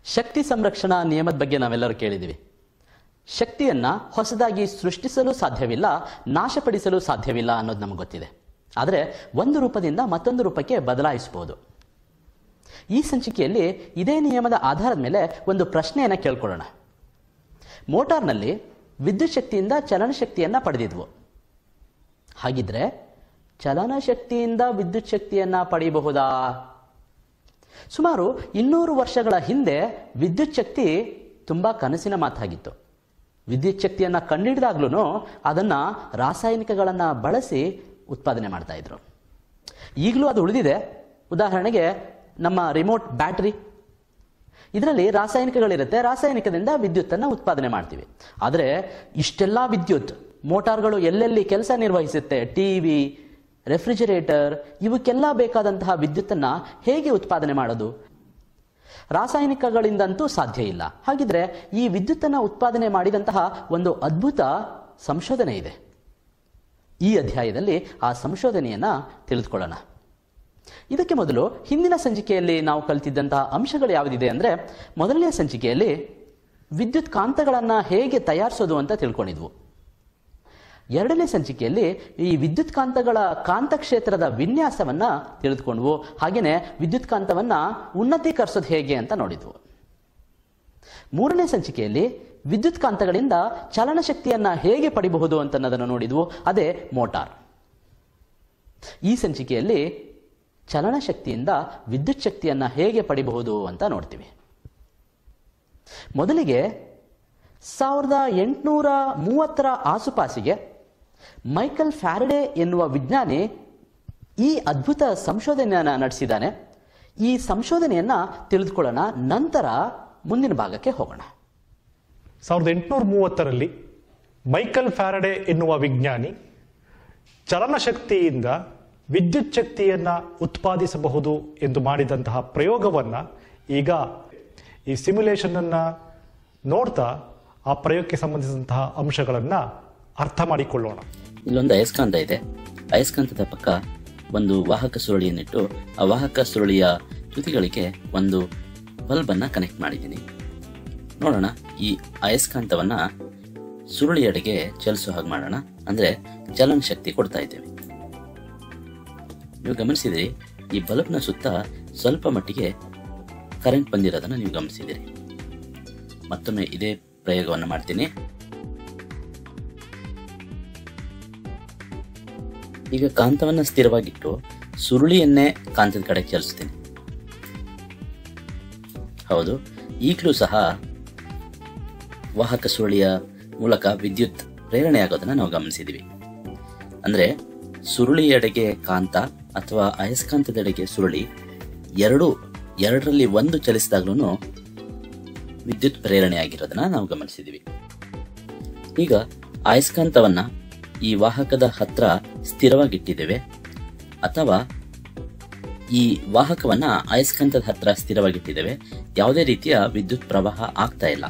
ಶಕ್ತಿ ಸಂರಕ್ಷಣಾ ನಿಯಮದ ಬಗ್ಗೆ ನಾವೆಲ್ಲರೂ ಕೇಳಿದ್ದೀವಿ ಶಕ್ತಿಯನ್ನ ಹೊಸದಾಗಿ ಸೃಷ್ಟಿಸಲು ಸಾಧ್ಯವಿಲ್ಲ ನಾಶಪಡಿಸಲು ಸಾಧ್ಯವಿಲ್ಲ ಅನ್ನೋದು ನಮಗೆ ಗೊತ್ತಿದೆ ಆದರೆ ಒಂದು ರೂಪದಿಂದ ಮತ್ತೊಂದು ರೂಪಕ್ಕೆ ಬದಲಾಯಿಸಬಹುದು ಈ ಸಂಚಿಕೆಯಲ್ಲಿ ಇದೇ ನಿಯಮದ ಆಧಾರದ ಮೇಲೆ ಒಂದು ಪ್ರಶ್ನೆಯನ್ನು ಕೇಳ್ಕೊಳ್ಳೋಣ ಮೋಟಾರ್ನಲ್ಲಿ ವಿದ್ಯುತ್ ಶಕ್ತಿಯಿಂದ ಚಲನಶಕ್ತಿಯನ್ನ ಪಡೆದಿದ್ವು ಹಾಗಿದ್ರೆ ಚಲನಶಕ್ತಿಯಿಂದ ವಿದ್ಯುತ್ ಶಕ್ತಿಯನ್ನ ಪಡೆಯಬಹುದಾ ಸುಮಾರು ಇನ್ನೂರು ವರ್ಷಗಳ ಹಿಂದೆ ವಿದ್ಯುತ್ ಶಕ್ತಿ ತುಂಬಾ ಕನಸಿನ ಮಾತಾಗಿತ್ತು ವಿದ್ಯುತ್ ಶಕ್ತಿಯನ್ನ ಕಂಡುಹಿಡಿದಾಗ್ಲೂ ಅದನ್ನ ರಾಸಾಯನಿಕಗಳನ್ನ ಬಳಸಿ ಉತ್ಪಾದನೆ ಮಾಡ್ತಾ ಇದ್ರು ಈಗಲೂ ಅದು ಉಳಿದಿದೆ ಉದಾಹರಣೆಗೆ ನಮ್ಮ ರಿಮೋಟ್ ಬ್ಯಾಟ್ರಿ ಇದರಲ್ಲಿ ರಾಸಾಯನಿಕಗಳಿರುತ್ತೆ ರಾಸಾಯನಿಕದಿಂದ ವಿದ್ಯುತ್ತನ್ನು ಉತ್ಪಾದನೆ ಮಾಡ್ತೀವಿ ಆದರೆ ಇಷ್ಟೆಲ್ಲ ವಿದ್ಯುತ್ ಮೋಟಾರ್ಗಳು ಎಲ್ಲೆಲ್ಲಿ ಕೆಲಸ ನಿರ್ವಹಿಸುತ್ತೆ ಟಿವಿ ರೆಫ್ರಿಜರೇಟರ್ ಇವಕ್ಕೆಲ್ಲ ಬೇಕಾದಂತಹ ವಿದ್ಯುತ್ತನ್ನ ಹೇಗೆ ಉತ್ಪಾದನೆ ಮಾಡೋದು ರಾಸಾಯನಿಕಗಳಿಂದಂತೂ ಸಾಧ್ಯ ಇಲ್ಲ ಹಾಗಿದ್ರೆ ಈ ವಿದ್ಯುತ್ತನ್ನು ಉತ್ಪಾದನೆ ಮಾಡಿದಂತಹ ಒಂದು ಅದ್ಭುತ ಸಂಶೋಧನೆ ಇದೆ ಈ ಅಧ್ಯಾಯದಲ್ಲಿ ಆ ಸಂಶೋಧನೆಯನ್ನ ತಿಳಿದುಕೊಳ್ಳೋಣ ಇದಕ್ಕೆ ಮೊದಲು ಹಿಂದಿನ ಸಂಚಿಕೆಯಲ್ಲಿ ನಾವು ಕಲಿತಿದ್ದಂತಹ ಅಂಶಗಳು ಯಾವುದಿದೆ ಅಂದ್ರೆ ಮೊದಲನೇ ಸಂಚಿಕೆಯಲ್ಲಿ ವಿದ್ಯುತ್ ಕಾಂತಗಳನ್ನ ಹೇಗೆ ತಯಾರಿಸೋದು ಅಂತ ತಿಳ್ಕೊಂಡಿದ್ವು ಎರಡನೇ ಸಂಚಿಕೆಯಲ್ಲಿ ಈ ವಿದ್ಯುತ್ ಕಾಂತಗಳ ಕಾಂತಕ್ಷೇತ್ರದ ವಿನ್ಯಾಸವನ್ನ ತಿಳಿದುಕೊಂಡ್ವು ಹಾಗೇನೆ ವಿದ್ಯುತ್ ಕಾಂತವನ್ನ ಉನ್ನತೀಕರಿಸೋದು ಹೇಗೆ ಅಂತ ನೋಡಿದ್ವು ಮೂರನೇ ಸಂಚಿಕೆಯಲ್ಲಿ ವಿದ್ಯುತ್ ಕಾಂತಗಳಿಂದ ಚಲನಶಕ್ತಿಯನ್ನ ಹೇಗೆ ಪಡಿಬಹುದು ಅಂತ ಅನ್ನೋದನ್ನು ನೋಡಿದ್ವು ಅದೇ ಮೋಟಾರ್ ಈ ಸಂಚಿಕೆಯಲ್ಲಿ ಚಲನಶಕ್ತಿಯಿಂದ ವಿದ್ಯುತ್ ಶಕ್ತಿಯನ್ನ ಹೇಗೆ ಪಡಿಬಹುದು ಅಂತ ನೋಡ್ತೀವಿ ಮೊದಲಿಗೆ ಸಾವಿರದ ಎಂಟುನೂರ ಮೂವತ್ತರ ಆಸುಪಾಸಿಗೆ ಮೈಕಲ್ ಫ್ಯಾರಡೆ ಎನ್ನುವ ವಿಜ್ಞಾನಿ ಈ ಅದ್ಭುತ ಸಂಶೋಧನೆಯನ್ನ ನಡೆಸಿದ್ದಾನೆ ಈ ಸಂಶೋಧನೆಯನ್ನ ತಿಳಿದುಕೊಳ್ಳೋಣ ನಂತರ ಮುಂದಿನ ಭಾಗಕ್ಕೆ ಹೋಗೋಣ ಸಾವಿರದ ಎಂಟುನೂರ ಮೂವತ್ತರಲ್ಲಿ ಮೈಕಲ್ ಫ್ಯಾರಡೆ ಎನ್ನುವ ವಿಜ್ಞಾನಿ ಚಲನಶಕ್ತಿಯಿಂದ ವಿದ್ಯುತ್ ಶಕ್ತಿಯನ್ನ ಉತ್ಪಾದಿಸಬಹುದು ಎಂದು ಮಾಡಿದಂತಹ ಪ್ರಯೋಗವನ್ನ ಈಗ ಈ ಸಿಮ್ಯುಲೇಷನ್ ಅನ್ನ ನೋಡ್ತಾ ಆ ಪ್ರಯೋಗಕ್ಕೆ ಸಂಬಂಧಿಸಿದಂತಹ ಅಂಶಗಳನ್ನ ಅರ್ಥ ಮಾಡಿಕೊಳ್ಳೋಣ ಇಲ್ಲೊಂದು ಅಯಸ್ಕಾಂತ ಇದೆ ಅಯಸ್ಕಾಂತದ ಪಕ್ಕ ಒಂದು ವಾಹಕ ಸುರುಳಿಯನ್ನಿಟ್ಟು ಆ ವಾಹಕ ಸುರುಳಿಯ ತುದಿಗಳಿಗೆ ಒಂದು ಬಲ್ಬ್ ಅನ್ನ ಕನೆಕ್ಟ್ ಮಾಡಿದ್ದೀನಿ ನೋಡೋಣ ಈ ಅಯಸ್ಕಾಂತವನ್ನ ಸುರುಳಿಯೆಡೆಗೆ ಚಲಿಸೋ ಹಾಗೆ ಮಾಡೋಣ ಅಂದ್ರೆ ಚಲನ ಶಕ್ತಿ ಕೊಡ್ತಾ ಇದ್ದೇವೆ ನೀವು ಗಮನಿಸಿದಿರಿ ಈ ಬಲ್ಬ್ನ ಸುತ್ತ ಸ್ವಲ್ಪ ಮಟ್ಟಿಗೆ ಕರೆಂಟ್ ಬಂದಿರೋದನ್ನ ನೀವು ಗಮನಿಸಿದಿರಿ ಮತ್ತೊಮ್ಮೆ ಇದೇ ಪ್ರಯೋಗವನ್ನು ಮಾಡ್ತೀನಿ ಈಗ ಕಾಂತವನ್ನ ಸ್ಥಿರವಾಗಿಟ್ಟು ಸುರುಳಿಯನ್ನೇ ಕಾಂತದ ಕಡೆ ಚಲಿಸ್ತೀನಿ ಹೌದು ಈಗಲೂ ಸಹ ವಾಹಕ ಸುರುಳಿಯ ಮೂಲಕ ವಿದ್ಯುತ್ ಪ್ರೇರಣೆ ಆಗೋದನ್ನ ನಾವು ಗಮನಿಸಿದೀವಿ ಅಂದ್ರೆ ಸುರುಳಿಯೆಡೆಗೆ ಕಾಂತ ಅಥವಾ ಅಯಸ್ಕಾಂತದೆಡೆಗೆ ಸುರುಳಿ ಎರಡು ಎರಡರಲ್ಲಿ ಒಂದು ಚಲಿಸಿದಾಗ್ಲೂ ವಿದ್ಯುತ್ ಪ್ರೇರಣೆ ಆಗಿರೋದನ್ನ ನಾವು ಗಮನಿಸಿದೀವಿ ಈಗ ಅಯಸ್ಕಾಂತವನ್ನ ಈ ವಾಹಕದ ಹತ್ರ ಸ್ಥಿರವಾಗಿಟ್ಟಿದ್ದೇವೆ ಅಥವಾ ಈ ವಾಹಕವನ್ನ ಅಯಸ್ಕಾಂತದ ಹತ್ರ ಸ್ಥಿರವಾಗಿಟ್ಟಿದ್ದೇವೆ ಯಾವುದೇ ರೀತಿಯ ವಿದ್ಯುತ್ ಪ್ರವಾಹ ಆಗ್ತಾ ಇಲ್ಲ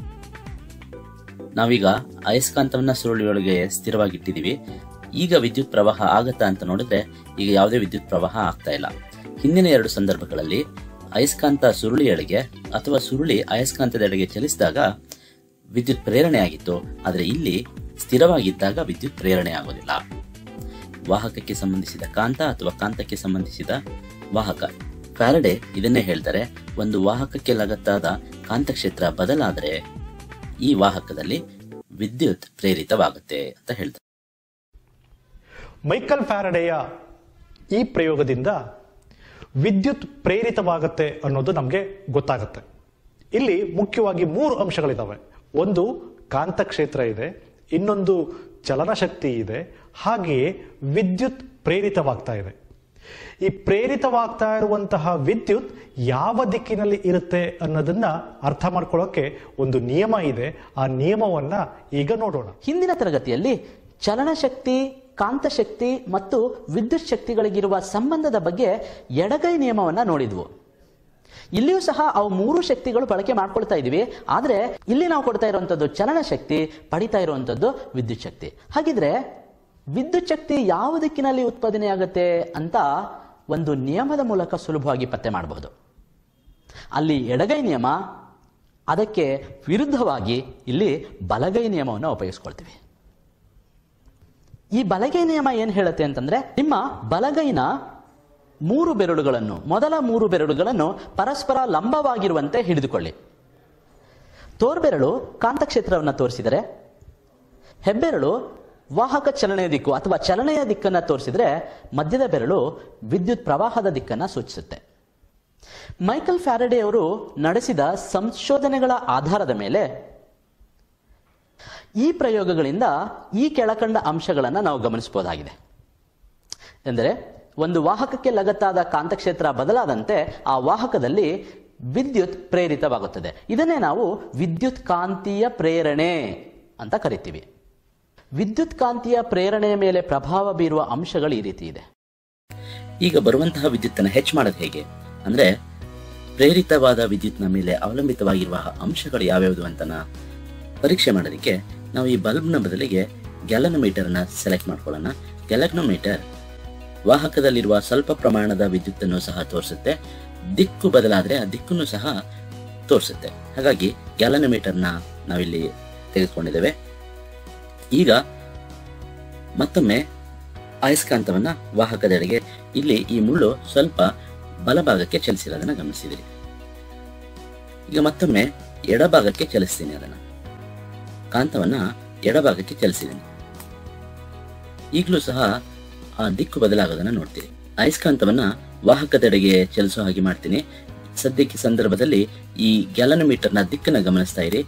ನಾವೀಗ ಅಯಸ್ಕಾಂತವನ್ನ ಸುರುಳಿಯೊಳಗೆ ಸ್ಥಿರವಾಗಿಟ್ಟಿದೀವಿ ಈಗ ವಿದ್ಯುತ್ ಪ್ರವಾಹ ಆಗತ್ತಾ ಅಂತ ನೋಡಿದ್ರೆ ಈಗ ಯಾವುದೇ ವಿದ್ಯುತ್ ಪ್ರವಾಹ ಆಗ್ತಾ ಇಲ್ಲ ಹಿಂದಿನ ಎರಡು ಸಂದರ್ಭಗಳಲ್ಲಿ ಅಯಸ್ಕಾಂತ ಸುರುಳಿಯೆಡೆಗೆ ಅಥವಾ ಸುರುಳಿ ಅಯಸ್ಕಾಂತದೆಡೆಗೆ ಚಲಿಸಿದಾಗ ವಿದ್ಯುತ್ ಪ್ರೇರಣೆ ಆಗಿತ್ತು ಆದರೆ ಇಲ್ಲಿ ಸ್ಥಿರವಾಗಿದ್ದಾಗ ವಿದ್ಯುತ್ ಪ್ರೇರಣೆ ಆಗೋದಿಲ್ಲ ವಾಹಕಕ್ಕೆ ಸಂಬಂಧಿಸಿದ ಕಾಂತ ಅಥವಾ ಕಾಂತಕ್ಕೆ ಸಂಬಂಧಿಸಿದ ವಾಹಕ ಫ್ಯಾರಡೆ ಇದನ್ನೇ ಹೇಳ್ತಾರೆ ಒಂದು ವಾಹಕಕ್ಕೆ ಲಗತ್ತಾದ ಕಾಂತಕ್ಷೇತ್ರ ಬದಲಾದರೆ ಈ ವಾಹಕದಲ್ಲಿ ವಿದ್ಯುತ್ ಪ್ರೇರಿತವಾಗುತ್ತೆ ಅಂತ ಹೇಳ್ತಾರೆ ಮೈಕಲ್ ಫ್ಯಾರಡೆಯ ಈ ಪ್ರಯೋಗದಿಂದ ವಿದ್ಯುತ್ ಪ್ರೇರಿತವಾಗುತ್ತೆ ಅನ್ನೋದು ನಮಗೆ ಗೊತ್ತಾಗುತ್ತೆ ಇಲ್ಲಿ ಮುಖ್ಯವಾಗಿ ಮೂರು ಅಂಶಗಳಿದ್ದಾವೆ ಒಂದು ಕಾಂತಕ್ಷೇತ್ರ ಇದೆ ಇನ್ನೊಂದು ಚಲನಶಕ್ತಿ ಇದೆ ಹಾಗೆಯೇ ವಿದ್ಯುತ್ ಪ್ರೇರಿತವಾಗ್ತಾ ಇದೆ ಈ ಪ್ರೇರಿತವಾಗ್ತಾ ಇರುವಂತಹ ವಿದ್ಯುತ್ ಯಾವ ದಿಕ್ಕಿನಲ್ಲಿ ಇರುತ್ತೆ ಅನ್ನೋದನ್ನ ಅರ್ಥ ಮಾಡ್ಕೊಳ್ಳೋಕೆ ಒಂದು ನಿಯಮ ಇದೆ ಆ ನಿಯಮವನ್ನ ಈಗ ನೋಡೋಣ ಹಿಂದಿನ ತರಗತಿಯಲ್ಲಿ ಚಲನಶಕ್ತಿ ಕಾಂತಶಕ್ತಿ ಮತ್ತು ವಿದ್ಯುತ್ ಶಕ್ತಿಗಳಿಗಿರುವ ಸಂಬಂಧದ ಬಗ್ಗೆ ಎಡಗೈ ನಿಯಮವನ್ನ ನೋಡಿದ್ವು ಇಲ್ಲಿಯೂ ಸಹ ಅವು ಮೂರು ಶಕ್ತಿಗಳು ಬಳಕೆ ಮಾಡ್ಕೊಳ್ತಾ ಇದೀವಿ ಆದ್ರೆ ಇಲ್ಲಿ ನಾವು ಕೊಡ್ತಾ ಇರುವಂತದ್ದು ಚಲನಶಕ್ತಿ ಪಡಿತಾ ಇರುವಂತದ್ದು ವಿದ್ಯುತ್ ಶಕ್ತಿ ಹಾಗಿದ್ರೆ ವಿದ್ಯುತ್ ಶಕ್ತಿ ಯಾವ ದಿಕ್ಕಿನಲ್ಲಿ ಉತ್ಪಾದನೆ ಆಗುತ್ತೆ ಅಂತ ಒಂದು ನಿಯಮದ ಮೂಲಕ ಸುಲಭವಾಗಿ ಪತ್ತೆ ಮಾಡಬಹುದು ಅಲ್ಲಿ ಎಡಗೈ ನಿಯಮ ಅದಕ್ಕೆ ವಿರುದ್ಧವಾಗಿ ಇಲ್ಲಿ ಬಲಗೈ ನಿಯಮವನ್ನು ಉಪಯೋಗಿಸ್ಕೊಳ್ತೀವಿ ಈ ಬಲಗೈ ನಿಯಮ ಏನು ಹೇಳುತ್ತೆ ಅಂತಂದ್ರೆ ನಿಮ್ಮ ಬಲಗೈನ ಮೂರು ಬೆರಳುಗಳನ್ನು ಮೊದಲ ಮೂರು ಬೆರಳುಗಳನ್ನು ಪರಸ್ಪರ ಲಂಬವಾಗಿರುವಂತೆ ಹಿಡಿದುಕೊಳ್ಳಿ ತೋರ್ಬೆರಳು ಕಾಂತಕ್ಷೇತ್ರವನ್ನು ತೋರಿಸಿದರೆ ಹೆಬ್ಬೆರಳು ವಾಹಕ ಚಲನೆಯ ದಿಕ್ಕು ಅಥವಾ ಚಲನೆಯ ದಿಕ್ಕನ್ನು ತೋರಿಸಿದ್ರೆ ಮಧ್ಯದ ಬೆರಳು ವಿದ್ಯುತ್ ಪ್ರವಾಹದ ದಿಕ್ಕನ್ನು ಸೂಚಿಸುತ್ತೆ ಮೈಕಲ್ ಫ್ಯಾರಡೆ ಅವರು ನಡೆಸಿದ ಸಂಶೋಧನೆಗಳ ಆಧಾರದ ಮೇಲೆ ಈ ಪ್ರಯೋಗಗಳಿಂದ ಈ ಕೆಳಕಂಡ ಅಂಶಗಳನ್ನು ನಾವು ಗಮನಿಸಬಹುದಾಗಿದೆ ಎಂದರೆ ಒಂದು ವಾಹಕಕ್ಕೆ ಲಗತ್ತಾದ ಕಾಂತಕ್ಷೇತ್ರ ಬದಲಾದಂತೆ ಆ ವಾಹಕದಲ್ಲಿ ವಿದ್ಯುತ್ ಪ್ರೇರಿತವಾಗುತ್ತದೆ ಇದನ್ನೇ ನಾವು ವಿದ್ಯುತ್ ಕಾಂತೀಯ ಪ್ರೇರಣೆ ಅಂತ ಕರಿತೀವಿ ವಿದ್ಯುತ್ ಕಾಂತೀಯ ಪ್ರೇರಣೆಯ ಮೇಲೆ ಪ್ರಭಾವ ಬೀರುವ ಅಂಶಗಳು ಈ ರೀತಿ ಇದೆ ಈಗ ಬರುವಂತಹ ವಿದ್ಯುತ್ತನ್ನು ಹೆಚ್ಚು ಮಾಡೋದು ಹೇಗೆ ಅಂದ್ರೆ ಪ್ರೇರಿತವಾದ ವಿದ್ಯುತ್ನ ಮೇಲೆ ಅವಲಂಬಿತವಾಗಿರುವ ಅಂಶಗಳು ಯಾವ್ಯಾವುದು ಅಂತ ಪರೀಕ್ಷೆ ಮಾಡೋದಕ್ಕೆ ನಾವು ಈ ಬಲ್ಬ್ನ ಬದಲಿಗೆ ಗ್ಯಾಲನೋಮೀಟರ್ ಅನ್ನ ಸೆಲೆಕ್ಟ್ ಮಾಡ್ಕೊಳ್ಳೋಣ ಗ್ಯಾಲನೋಮೀಟರ್ ವಾಹಕದಲ್ಲಿರುವ ಸ್ವಲ್ಪ ಪ್ರಮಾಣದ ವಿದ್ಯುತ್ತನ್ನು ಸಹ ತೋರಿಸುತ್ತೆ ದಿಕ್ಕು ಬದಲಾದ್ರೆ ಆ ದಿಕ್ಕನ್ನು ಸಹ ತೋರಿಸುತ್ತೆ ಹಾಗಾಗಿ ಗ್ಯಾಲನೋಮೀಟರ್ನ ನಾವಿಲ್ಲಿ ತೆಗೆದುಕೊಂಡಿದ್ದೇವೆ ಈಗ ಮತ್ತೊಮ್ಮೆ ಅಯಸ್ಕಾಂತವನ್ನ ವಾಹಕದೆಡೆಗೆ ಇಲ್ಲಿ ಈ ಮುಳ್ಳು ಸ್ವಲ್ಪ ಬಲಭಾಗಕ್ಕೆ ಚಲಿಸಿರೋದನ್ನ ಗಮನಿಸಿದಿರಿ ಈಗ ಮತ್ತೊಮ್ಮೆ ಎಡಭಾಗಕ್ಕೆ ಚಲಿಸ್ತೀನಿ ಅದನ್ನ ಕಾಂತವನ್ನ ಎಡಭಾಗಕ್ಕೆ ಚಲಿಸಿದ್ದೀನಿ ಈಗಲೂ ಸಹ ಆ ದಿಕ್ಕು ಬದಲಾಗೋದನ್ನ ನೋಡ್ತೀರಿ ಅಯಸ್ಕಾಂತವನ್ನ ವಾಹಕದೆಡೆಗೆ ಚಲಿಸೋ ಹಾಗೆ ಮಾಡ್ತೀನಿ ಸದ್ಯಕ್ಕೆ ಸಂದರ್ಭದಲ್ಲಿ ಈ ಗ್ಯಾಲನೋಮೀಟರ್ನ ದಿಕ್ಕನ್ನ ಗಮನಿಸ್ತಾ ಇರಿ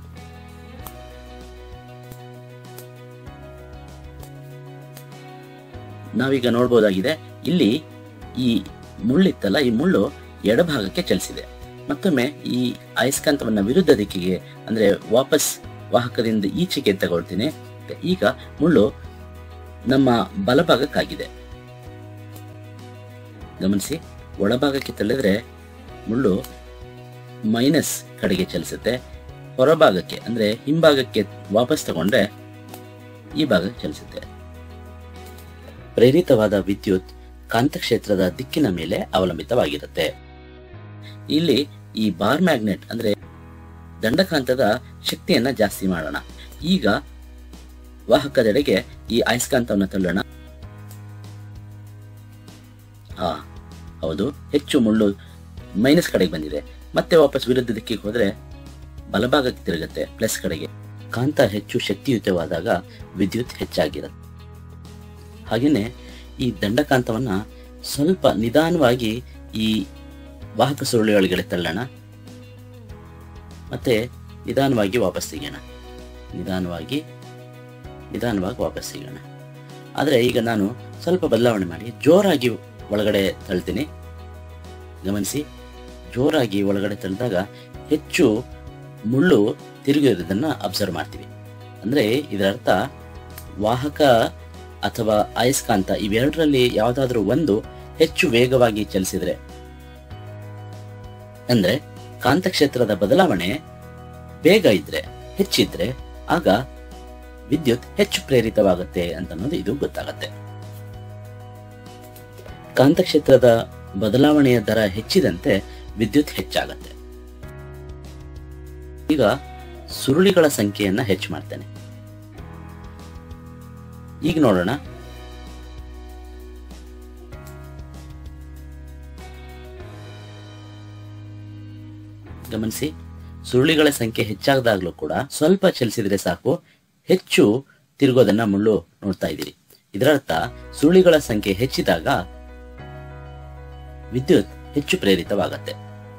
ನಾವೀಗ ನೋಡ್ಬೋದಾಗಿದೆ ಇಲ್ಲಿ ಈ ಮುಳ್ಳಿತ್ತಲ್ಲ ಈ ಮುಳ್ಳು ಎಡಭಾಗಕ್ಕೆ ಚಲಿಸಿದೆ ಮತ್ತೊಮ್ಮೆ ಈ ಅಯಸ್ಕಾಂತವನ್ನ ವಿರುದ್ಧ ದಿಕ್ಕಿಗೆ ಅಂದ್ರೆ ವಾಪಸ್ ವಾಹಕದಿಂದ ಈಚೆಗೆ ತಗೊಳ್ತೀನಿ ಈಗ ಮುಳ್ಳು ನಮ್ಮ ಬಲಭಾಗಕ್ಕಾಗಿದೆ ಗಮನಿಸಿ ಒಳಭಾಗಕ್ಕೆ ತಳ್ಳಿದ್ರೆ ಮುಳ್ಳು ಮೈನಸ್ ಕಡೆಗೆ ಚಲಿಸುತ್ತೆ ಹೊರಭಾಗಕ್ಕೆ ಅಂದ್ರೆ ಹಿಂಭಾಗಕ್ಕೆ ವಾಪಸ್ ತಗೊಂಡ್ರೆ ಈ ಭಾಗಕ್ಕೆ ಚಲಿಸುತ್ತೆ ಪ್ರೇರಿತವಾದ ವಿದ್ಯುತ್ ಕಾಂತಕ್ಷೇತ್ರದ ದಿಕ್ಕಿನ ಮೇಲೆ ಅವಲಂಬಿತವಾಗಿರುತ್ತೆ ಇಲ್ಲಿ ಈ ಬಾರ್ ಮ್ಯಾಗ್ನೆಟ್ ಅಂದ್ರೆ ದಂಡಕಾಂತದ ಶಕ್ತಿಯನ್ನ ಜಾಸ್ತಿ ಮಾಡೋಣ ಈಗ ವಾಹಕದೆಡೆಗೆ ಈ ಅಯಸ್ಕಾಂತವನ್ನು ತಳ್ಳೋಣ ಹಾ ಹೌದು ಹೆಚ್ಚು ಮುಳ್ಳು ಮೈನಸ್ ಕಡೆಗೆ ಬಂದಿದೆ ಮತ್ತೆ ವಾಪಸ್ ವಿರುದ್ಧ ದಿಕ್ಕಿಗೆ ಹೋದ್ರೆ ಬಲಭಾಗಕ್ಕೆ ತಿರುಗುತ್ತೆ ಪ್ಲಸ್ ಕಡೆಗೆ ಕಾಂತ ಹೆಚ್ಚು ಶಕ್ತಿಯುತವಾದಾಗ ವಿದ್ಯುತ್ ಹೆಚ್ಚಾಗಿರುತ್ತೆ ಹಾಗೇನೆ ಈ ದಂಡಕಾಂತವನ್ನ ಸ್ವಲ್ಪ ನಿಧಾನವಾಗಿ ಈ ವಾಹಕ ಸುರುಳಿ ಒಳಗಡೆ ತಳ್ಳೋಣ ಮತ್ತೆ ನಿಧಾನವಾಗಿ ವಾಪಸ್ ತೆಗೆಯೋಣ ನಿಧಾನವಾಗಿ ನಿಧಾನವಾಗಿ ವಾಪಸ್ ತೆಗೆಯೋಣ ಆದರೆ ಈಗ ನಾನು ಸ್ವಲ್ಪ ಬದಲಾವಣೆ ಮಾಡಿ ಜೋರಾಗಿ ಒಳಗಡೆ ತಳ್ತೀನಿ ಗಮನಿಸಿ ಜೋರಾಗಿ ಒಳಗಡೆ ತಳ್ಳಿದಾಗ ಹೆಚ್ಚು ಮುಳ್ಳು ತಿರುಗಿರೋದನ್ನ ಅಬ್ಸರ್ವ್ ಮಾಡ್ತೀವಿ ಅಂದ್ರೆ ಇದರ ಅರ್ಥ ವಾಹಕ ಅಥವಾ ಅಯಸ್ಕಾಂತ ಇವೆರಡರಲ್ಲಿ ಯಾವುದಾದ್ರೂ ಒಂದು ಹೆಚ್ಚು ವೇಗವಾಗಿ ಚಲಿಸಿದ್ರೆ ಅಂದ್ರೆ ಕಾಂತಕ್ಷೇತ್ರದ ಬದಲಾವಣೆ ಬೇಗ ಇದ್ರೆ ಹೆಚ್ಚಿದ್ರೆ ಆಗ ವಿದ್ಯುತ್ ಹೆಚ್ಚು ಪ್ರೇರಿತವಾಗುತ್ತೆ ಅಂತ ಅನ್ನೋದು ಇದು ಗೊತ್ತಾಗತ್ತೆ ಕಾಂತಕ್ಷೇತ್ರದ ಬದಲಾವಣೆಯ ದರ ಹೆಚ್ಚಿದಂತೆ ವಿದ್ಯುತ್ ಹೆಚ್ಚಾಗತ್ತೆ ಈಗ ಸುರುಳಿಗಳ ಸಂಖ್ಯೆಯನ್ನ ಹೆಚ್ಚು ಮಾಡ್ತೇನೆ ಈಗ ನೋಡೋಣ ಗಮನಿಸಿ ಸುರುಳಿಗಳ ಸಂಖ್ಯೆ ಹೆಚ್ಚಾಗದಾಗ್ಲೂ ಕೂಡ ಸ್ವಲ್ಪ ಚಲಿಸಿದ್ರೆ ಸಾಕು ಹೆಚ್ಚು ತಿರುಗೋದನ್ನ ಮುಳ್ಳು ನೋಡ್ತಾ ಇದ್ದೀರಿ ಇದರರ್ಥ ಸುರುಳಿಗಳ ಸಂಖ್ಯೆ ಹೆಚ್ಚಿದಾಗ ವಿದ್ಯುತ್ ಹೆಚ್ಚು ಪ್ರೇರಿತವಾಗತ್ತೆ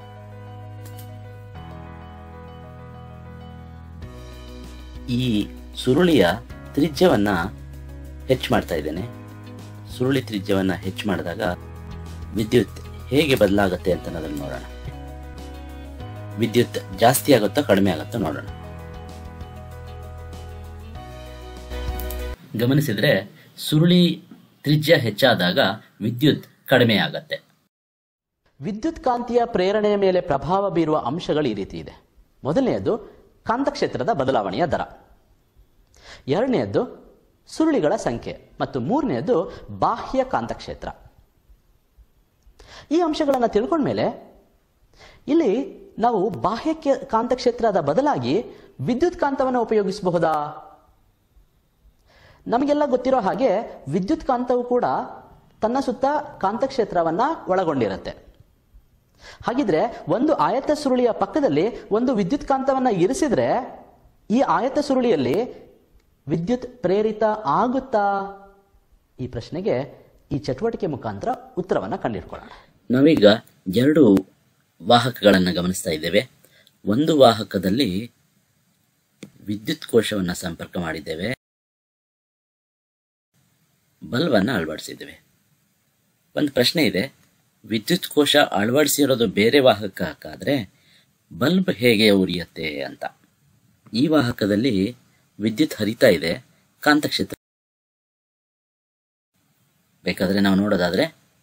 ಈ ಸುರುಳಿಯ ತ್ರಿಜ್ಯವನ್ನ ಹೆಚ್ಚು ಮಾಡ್ತಾ ಇದ್ದೇನೆ ಸುರುಳಿ ತ್ರಿಜ್ಯವನ್ನ ಹೆಚ್ಚು ಮಾಡಿದಾಗ ವಿದ್ಯುತ್ ಹೇಗೆ ಬದಲಾಗುತ್ತೆ ಅಂತ ಅನ್ನೋದನ್ನ ನೋಡೋಣ ವಿದ್ಯುತ್ ಜಾಸ್ತಿ ಆಗುತ್ತಾ ಕಡಿಮೆ ಆಗುತ್ತಾ ನೋಡೋಣ ಗಮನಿಸಿದ್ರೆ ಸುರುಳಿ ತ್ರಿಜ್ಯ ಹೆಚ್ಚಾದಾಗ ವಿದ್ಯುತ್ ಕಡಿಮೆ ಆಗತ್ತೆ ವಿದ್ಯುತ್ ಕಾಂತೀಯ ಪ್ರೇರಣೆಯ ಮೇಲೆ ಪ್ರಭಾವ ಬೀರುವ ಅಂಶಗಳು ಈ ರೀತಿ ಇದೆ ಮೊದಲನೆಯದು ಕಾಂತಕ್ಷೇತ್ರದ ಬದಲಾವಣೆಯ ದರ ಎರಡನೆಯದ್ದು ಸುರುಳಿಗಳ ಸಂಖ್ಯೆ ಮತ್ತು ಮೂರನೆಯದು ಬಾಹ್ಯ ಕಾಂತಕ್ಷೇತ್ರ ಈ ಅಂಶಗಳನ್ನು ತಿಳ್ಕೊಂಡ್ಮೇಲೆ ಇಲ್ಲಿ ನಾವು ಬಾಹ್ಯ ಕೆ- ಕಾಂತಕ್ಷೇತ್ರದ ಬದಲಾಗಿ ವಿದ್ಯುತ್ ಕಾಂತವನ್ನು ಉಪಯೋಗಿಸಬಹುದಾ ನಮಗೆಲ್ಲ ಗೊತ್ತಿರೋ ಹಾಗೆ ವಿದ್ಯುತ್ ಕಾಂತವು ಕೂಡ ತನ್ನ ಸುತ್ತ ಕಾಂತಕ್ಷೇತ್ರವನ್ನ ಒಳಗೊಂಡಿರುತ್ತೆ ಹಾಗಿದ್ರೆ ಒಂದು ಆಯತ ಸುರುಳಿಯ ಪಕ್ಕದಲ್ಲಿ ಒಂದು ವಿದ್ಯುತ್ ಕಾಂತವನ್ನ ಇರಿಸಿದ್ರೆ ಈ ಆಯತ ಸುರುಳಿಯಲ್ಲಿ ವಿದ್ಯುತ್ ಪ್ರೇರಿತ ಆಗುತ್ತಾ ಈ ಪ್ರಶ್ನೆಗೆ ಈ ಚಟುವಟಿಕೆ ಮುಖಾಂತರ ಉತ್ತರವನ್ನ ಕಂಡಿಡ್ಕೊಳ್ಳೋಣ ನಾವೀಗ ಎರಡು ವಾಹಕಗಳನ್ನು ಗಮನಿಸ್ತಾ ಇದ್ದೇವೆ ಒಂದು ವಾಹಕದಲ್ಲಿ ವಿದ್ಯುತ್ ಕೋಶವನ್ನು ಸಂಪರ್ಕ ಮಾಡಿದ್ದೇವೆ ಬಲ್ಬನ್ನು ಅಳವಡಿಸಿದ್ದೇವೆ ಒಂದು ಪ್ರಶ್ನೆ ಇದೆ ವಿದ್ಯುತ್ ಕೋಶ ಅಳವಡಿಸಿರೋದು ಬೇರೆ ವಾಹಕಕ್ಕಾದ್ರೆ ಬಲ್ಬ್ ಹೇಗೆ ಉರಿಯುತ್ತೆ ಅಂತ ಈ ವಾಹಕದಲ್ಲಿ ವಿದ್ಯುತ್ ಹರಿತಾ ಇದೆ ಕಾಂತಕ್ಷೇತ್ರ ಬೇಕಾದ್ರೆ ನಾವು ನೋಡೋದಾದ್ರೆ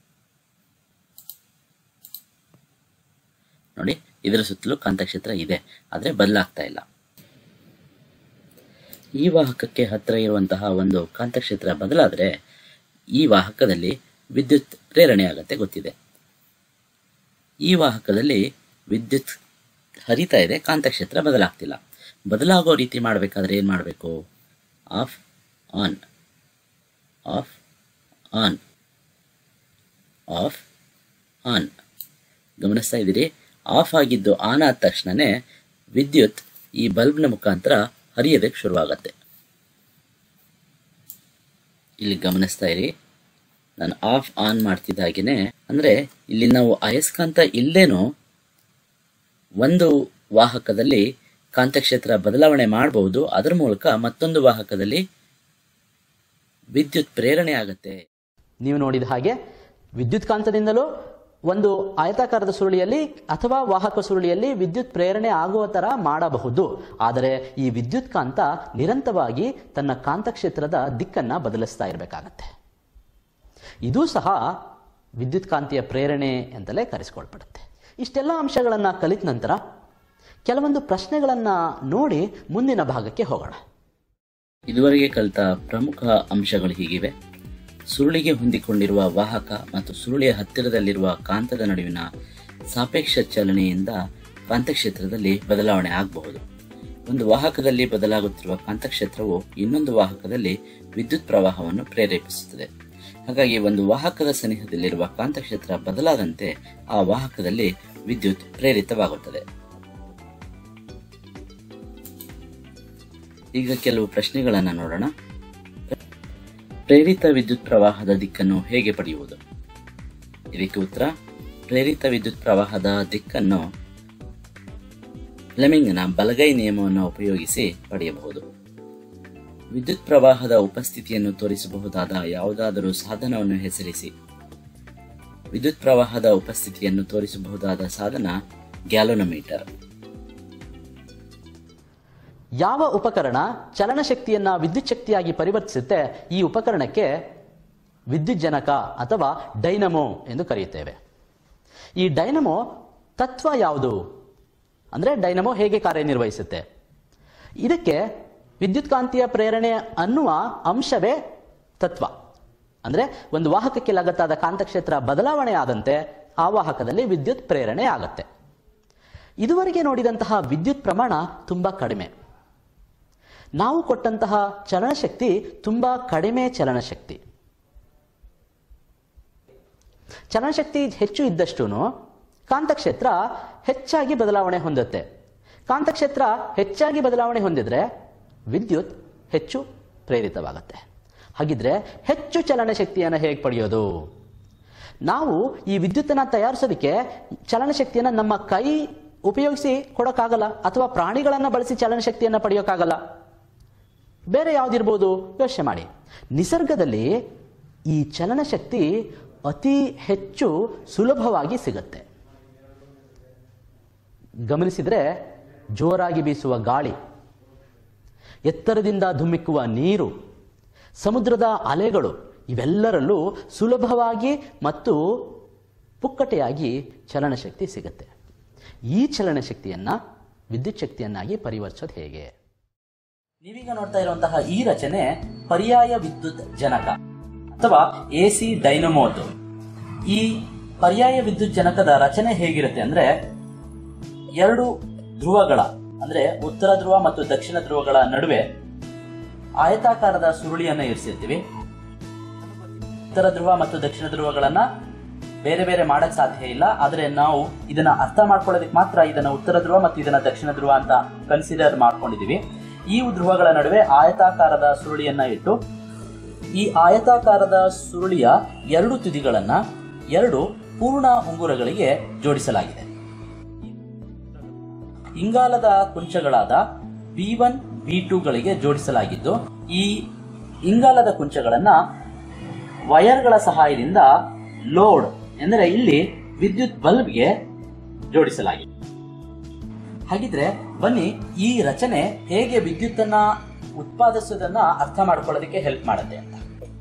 ನೋಡಿ ಇದರ ಸುತ್ತಲೂ ಕಾಂತಕ್ಷೇತ್ರ ಇದೆ ಆದರೆ ಬದಲಾಗ್ತಾ ಇಲ್ಲ ಈ ವಾಹಕಕ್ಕೆ ಹತ್ತಿರ ಇರುವಂತಹ ಒಂದು ಕಾಂತಕ್ಷೇತ್ರ ಬದಲಾದರೆ ಈ ವಾಹಕದಲ್ಲಿ ವಿದ್ಯುತ್ ಪ್ರೇರಣೆ ಆಗತ್ತೆ ಗೊತ್ತಿದೆ ಈ ವಾಹಕದಲ್ಲಿ ವಿದ್ಯುತ್ ಹರಿತಾ ಇದೆ ಕಾಂತಕ್ಷೇತ್ರ ಬದಲಾಗ್ತಿಲ್ಲ ಬದಲಾಗೋ ರೀತಿ ಮಾಡಬೇಕಾದ್ರೆ ಏನು ಮಾಡಬೇಕು off on off on off on ಗಮನಿಸ್ತಾ ಇದ್ದೀರಿ ಆಫ್ ಆಗಿದ್ದು ಆನ್ ಆದ ತಕ್ಷಣನೇ ವಿದ್ಯುತ್ ಈ ಬಲ್ಬ್ನ ಮುಖಾಂತರ ಹರಿಯೋದಕ್ಕೆ ಶುರುವಾಗತ್ತೆ ಇಲ್ಲಿ ಗಮನಿಸ್ತಾ ಇರಿ ನಾನು ಆಫ್ ಆನ್ ಮಾಡ್ತಿದ್ದಾಗೇನೆ ಅಂದ್ರೆ ಇಲ್ಲಿ ನಾವು ಅಯಸ್ಕಾಂತ ಇಲ್ದೇನೋ ಒಂದು ವಾಹಕದಲ್ಲಿ ಕಾಂತಕ್ಷೇತ್ರ ಬದಲಾವಣೆ ಮಾಡಬಹುದು ಅದರ ಮೂಲಕ ಮತ್ತೊಂದು ವಾಹಕದಲ್ಲಿ ವಿದ್ಯುತ್ ಪ್ರೇರಣೆ ಆಗತ್ತೆ ನೀವು ನೋಡಿದ ಹಾಗೆ ವಿದ್ಯುತ್ ಕಾಂತದಿಂದಲೂ ಒಂದು ಆಯತಾಕಾರದ ಸುರುಳಿಯಲ್ಲಿ ಅಥವಾ ವಾಹಕ ಸುರುಳಿಯಲ್ಲಿ ವಿದ್ಯುತ್ ಪ್ರೇರಣೆ ಆಗುವ ತರ ಮಾಡಬಹುದು ಆದರೆ ಈ ವಿದ್ಯುತ್ ಕಾಂತ ನಿರಂತರವಾಗಿ ತನ್ನ ಕಾಂತಕ್ಷೇತ್ರದ ದಿಕ್ಕನ್ನ ಬದಲಿಸ್ತಾ ಇರಬೇಕಾಗತ್ತೆ ಇದೂ ಸಹ ವಿದ್ಯುತ್ ಕಾಂತಿಯ ಪ್ರೇರಣೆ ಅಂತಲೇ ಕರೆಸಿಕೊಳ್ಪಡುತ್ತೆ ಇಷ್ಟೆಲ್ಲ ಅಂಶಗಳನ್ನ ಕಲಿತ ನಂತರ ಕೆಲವೊಂದು ಪ್ರಶ್ನೆಗಳನ್ನ ನೋಡಿ ಮುಂದಿನ ಭಾಗಕ್ಕೆ ಹೋಗೋಣ ಇದುವರೆಗೆ ಕಲಿತ ಪ್ರಮುಖ ಅಂಶಗಳು ಹೀಗಿವೆ ಸುರುಳಿಗೆ ಹೊಂದಿಕೊಂಡಿರುವ ವಾಹಕ ಮತ್ತು ಸುರುಳಿಯ ಹತ್ತಿರದಲ್ಲಿರುವ ಕಾಂತದ ನಡುವಿನ ಸಾಪೇಕ್ಷ ಚಲನೆಯಿಂದ ಕಾಂತಕ್ಷೇತ್ರದಲ್ಲಿ ಬದಲಾವಣೆ ಆಗಬಹುದು ಒಂದು ವಾಹಕದಲ್ಲಿ ಬದಲಾಗುತ್ತಿರುವ ಕಾಂತಕ್ಷೇತ್ರವು ಇನ್ನೊಂದು ವಾಹಕದಲ್ಲಿ ವಿದ್ಯುತ್ ಪ್ರವಾಹವನ್ನು ಪ್ರೇರೇಪಿಸುತ್ತದೆ ಹಾಗಾಗಿ ಒಂದು ವಾಹಕದ ಸನಿಹದಲ್ಲಿರುವ ಕಾಂತಕ್ಷೇತ್ರ ಬದಲಾದಂತೆ ಆ ವಾಹಕದಲ್ಲಿ ವಿದ್ಯುತ್ ಪ್ರೇರಿತವಾಗುತ್ತದೆ ಈಗ ಕೆಲವು ಪ್ರಶ್ನೆಗಳನ್ನು ನೋಡೋಣ ಪ್ರೇರಿತ ವಿದ್ಯುತ್ ಪ್ರವಾಹದ ದಿಕ್ಕನ್ನು ಹೇಗೆ ಪಡೆಯುವುದು ಇದಕ್ಕೆ ಉತ್ತರ ಪ್ರೇರಿತ ವಿದ್ಯುತ್ ಪ್ರವಾಹದ ದಿಕ್ಕನ್ನು ಫ್ಲೆಮಿಂಗ್ನ ಬಲಗೈ ನಿಯಮವನ್ನು ಉಪಯೋಗಿಸಿ ಪಡೆಯಬಹುದು ವಿದ್ಯುತ್ ಪ್ರವಾಹದ ಉಪಸ್ಥಿತಿಯನ್ನು ತೋರಿಸಬಹುದಾದ ಯಾವುದಾದರೂ ಸಾಧನವನ್ನು ಹೆಸರಿಸಿ ವಿದ್ಯುತ್ ಪ್ರವಾಹದ ಉಪಸ್ಥಿತಿಯನ್ನು ತೋರಿಸಬಹುದಾದ ಸಾಧನ ಗ್ಯಾಲೋನಮೀಟರ್ ಯಾವ ಉಪಕರಣ ಚಲನಶಕ್ತಿಯನ್ನ ವಿದ್ಯುತ್ ಶಕ್ತಿಯಾಗಿ ಪರಿವರ್ತಿಸುತ್ತೆ ಈ ಉಪಕರಣಕ್ಕೆ ವಿದ್ಯುಜ್ಜನಕ ಅಥವಾ ಡೈನಮೋ ಎಂದು ಕರೆಯುತ್ತೇವೆ ಈ ಡೈನಮೋ ತತ್ವ ಯಾವುದು ಅಂದ್ರೆ ಡೈನಮೋ ಹೇಗೆ ಕಾರ್ಯನಿರ್ವಹಿಸುತ್ತೆ ಇದಕ್ಕೆ ವಿದ್ಯುತ್ ಕಾಂತೀಯ ಪ್ರೇರಣೆ ಅನ್ನುವ ಅಂಶವೇ ತತ್ವ ಅಂದ್ರೆ ಒಂದು ವಾಹಕಕ್ಕೆ ಲಗತ್ತಾದ ಕಾಂತಕ್ಷೇತ್ರ ಬದಲಾವಣೆ ಆದಂತೆ ಆ ವಾಹಕದಲ್ಲಿ ವಿದ್ಯುತ್ ಪ್ರೇರಣೆ ಆಗತ್ತೆ ಇದುವರೆಗೆ ನೋಡಿದಂತಹ ವಿದ್ಯುತ್ ಪ್ರಮಾಣ ತುಂಬಾ ಕಡಿಮೆ ನಾವು ಕೊಟ್ಟಂತಹ ಚಲನಶಕ್ತಿ ತುಂಬಾ ಕಡಿಮೆ ಚಲನಶಕ್ತಿ ಚಲನಶಕ್ತಿ ಹೆಚ್ಚು ಇದ್ದಷ್ಟೂ ಕಾಂತಕ್ಷೇತ್ರ ಹೆಚ್ಚಾಗಿ ಬದಲಾವಣೆ ಹೊಂದುತ್ತೆ ಕಾಂತಕ್ಷೇತ್ರ ಹೆಚ್ಚಾಗಿ ಬದಲಾವಣೆ ಹೊಂದಿದ್ರೆ ವಿದ್ಯುತ್ ಹೆಚ್ಚು ಪ್ರೇರಿತವಾಗುತ್ತೆ ಹಾಗಿದ್ರೆ ಹೆಚ್ಚು ಚಲನಶಕ್ತಿಯನ್ನು ಹೇಗೆ ಪಡೆಯೋದು ನಾವು ಈ ವಿದ್ಯುತ್ತನ್ನ ತಯಾರಿಸೋದಕ್ಕೆ ಚಲನಶಕ್ತಿಯನ್ನು ನಮ್ಮ ಕೈ ಉಪಯೋಗಿಸಿ ಕೊಡೋಕ್ಕಾಗಲ್ಲ ಅಥವಾ ಪ್ರಾಣಿಗಳನ್ನ ಬಳಸಿ ಚಲನಶಕ್ತಿಯನ್ನು ಪಡೆಯೋಕ್ಕಾಗಲ್ಲ ಬೇರೆ ಯಾವ್ದಿರ್ಬೋದು ಯೋಚನೆ ಮಾಡಿ ನಿಸರ್ಗದಲ್ಲಿ ಈ ಚಲನಶಕ್ತಿ ಅತಿ ಹೆಚ್ಚು ಸುಲಭವಾಗಿ ಸಿಗುತ್ತೆ ಗಮನಿಸಿದ್ರೆ ಜೋರಾಗಿ ಬೀಸುವ ಗಾಳಿ ಎತ್ತರದಿಂದ ಧುಮ್ಮಿಕ್ಕುವ ನೀರು ಸಮುದ್ರದ ಅಲೆಗಳು ಇವೆಲ್ಲರಲ್ಲೂ ಸುಲಭವಾಗಿ ಮತ್ತು ಪುಕ್ಕಟೆಯಾಗಿ ಚಲನಶಕ್ತಿ ಸಿಗುತ್ತೆ ಈ ಚಲನಶಕ್ತಿಯನ್ನ ವಿದ್ಯುತ್ ಶಕ್ತಿಯನ್ನಾಗಿ ಪರಿವರ್ತಿಸೋದು ಹೇಗೆ ನೀವೀಗ ನೋಡ್ತಾ ಇರುವಂತಹ ಈ ರಚನೆ ಪರ್ಯಾಯ ವಿದ್ಯುತ್ ಜನಕ ಅಥವಾ ಎ ಸಿ ಡೈನಮೋದು ಈ ಪರ್ಯಾಯ ವಿದ್ಯುತ್ ಜನಕದ ರಚನೆ ಹೇಗಿರುತ್ತೆ ಅಂದ್ರೆ ಎರಡು ಧ್ರುವಗಳ ಅಂದ್ರೆ ಉತ್ತರ ಧ್ರುವ ಮತ್ತು ದಕ್ಷಿಣ ಧ್ರುವಗಳ ನಡುವೆ ಆಯತಾಕಾರದ ಸುರುಳಿಯನ್ನ ಇರಿಸಿರ್ತೀವಿ ಉತ್ತರ ಧ್ರುವ ಮತ್ತು ದಕ್ಷಿಣ ಧ್ರುವಗಳನ್ನ ಬೇರೆ ಬೇರೆ ಮಾಡಕ್ ಸಾಧ್ಯ ಇಲ್ಲ ಆದ್ರೆ ನಾವು ಇದನ್ನ ಅರ್ಥ ಮಾಡ್ಕೊಳ್ಳೋದಕ್ಕೆ ಮಾತ್ರ ಇದನ್ನ ಉತ್ತರ ಧ್ರುವ ಮತ್ತು ಇದನ್ನ ದಕ್ಷಿಣ ಧ್ರುವ ಅಂತ ಕನ್ಸಿಡರ್ ಮಾಡ್ಕೊಂಡಿದೀವಿ ಈ ಧ್ರುವಗಳ ನಡುವೆ ಆಯತಾಕಾರದ ಸುರುಳಿಯನ್ನ ಇಟ್ಟು ಈ ಆಯತಾಕಾರದ ಸುರುಳಿಯ ಎರಡು ತುದಿಗಳನ್ನ ಎರಡು ಪೂರ್ಣ ಉಂಗುರಗಳಿಗೆ ಜೋಡಿಸಲಾಗಿದೆ ಇಂಗಾಲದ ಕುಂಚಗಳಾದ ಬಿ ಒನ್ ಬಿ ಗಳಿಗೆ ಜೋಡಿಸಲಾಗಿದ್ದು ಈ ಇಂಗಾಲದ ಕುಂಚಗಳನ್ನ ವಯರ್ಗಳ ಸಹಾಯದಿಂದ ಲೋಡ್ ಎಂದರೆ ಇಲ್ಲಿ ವಿದ್ಯುತ್ ಬಲ್ಬ್ಗೆ ಜೋಡಿಸಲಾಗಿದೆ ಹಾಗಿದ್ರೆ ಬನ್ನಿ ಈ ರಚನೆ ಹೇಗೆ ವಿದ್ಯುತ್ತನ್ನ ಉತ್ಪಾದಿಸೋದನ್ನ ಅರ್ಥ ಮಾಡ್ಕೊಳ್ಳೋದಕ್ಕೆ ಹೆಲ್ಪ್ ಮಾಡುತ್ತೆ ಅಂತ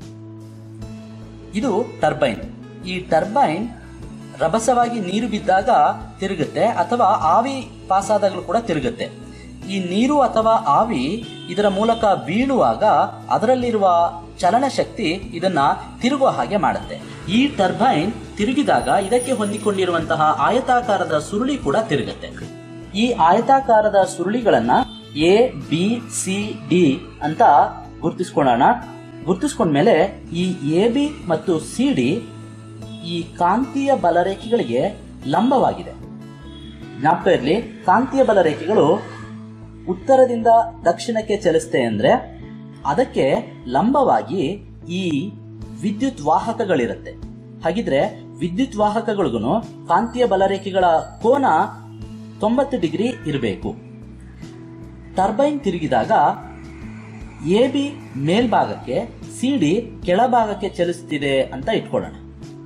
ಇದು ಟರ್ಬೈನ್ ಈ ಟರ್ಬೈನ್ ರಭಸವಾಗಿ ನೀರು ಬಿದ್ದಾಗ ತಿರುಗುತ್ತೆ ಅಥವಾ ಆವಿ ಪಾಸಾದಾಗಲೂ ಕೂಡ ತಿರುಗುತ್ತೆ ಈ ನೀರು ಅಥವಾ ಆವಿ ಇದರ ಮೂಲಕ ಬೀಳುವಾಗ ಅದರಲ್ಲಿರುವ ಚಲನ ಶಕ್ತಿ ಇದನ್ನ ತಿರುಗುವ ಹಾಗೆ ಮಾಡುತ್ತೆ ಈ ಟರ್ಬೈನ್ ತಿರುಗಿದಾಗ ಇದಕ್ಕೆ ಹೊಂದಿಕೊಂಡಿರುವಂತಹ ಆಯತಾಕಾರದ ಸುರುಳಿ ಕೂಡ ತಿರುಗುತ್ತೆ ಈ ಆಯತಾಕಾರದ ಸುರುಳಿಗಳನ್ನ ಎ ಬಿ ಸಿ ಡಿ ಅಂತ ಗುರ್ತಿಸ್ಕೊಳ್ಳೋಣ ಗುರ್ತಿಸ್ಕೊಂಡ್ಮೇಲೆ ಈ ಎ ಬಿ ಮತ್ತು ಸಿ ಡಿ ಈ ಕಾಂತೀಯ ಬಲರೇಖೆಗಳಿಗೆ ಲಂಬವಾಗಿದೆ ಜ್ಞಾಪಕ ಇರಲಿ ಕಾಂತೀಯ ಬಲರೇಖೆಗಳು ಉತ್ತರದಿಂದ ದಕ್ಷಿಣಕ್ಕೆ ಚಲಿಸುತ್ತೆ ಅಂದ್ರೆ ಅದಕ್ಕೆ ಲಂಬವಾಗಿ ಈ ವಿದ್ಯುತ್ ವಾಹಕಗಳಿರುತ್ತೆ ಹಾಗಿದ್ರೆ ವಿದ್ಯುತ್ ವಾಹಕಗಳಿಗೂ ಕಾಂತೀಯ ಬಲರೇಖೆಗಳ ಕೋನ ತೊಂಬತ್ತು ಡಿಗ್ರಿ ಇರಬೇಕು ಟರ್ಬೈನ್ ತಿರುಗಿದಾಗ ಎ ಬಿ ಮೇಲ್ಭಾಗಕ್ಕೆ ಸಿ ಡಿ ಕೆಳಭಾಗಕ್ಕೆ ಚಲಿಸುತ್ತಿದೆ ಅಂತ ಇಟ್ಕೊಳ್ಳೋಣ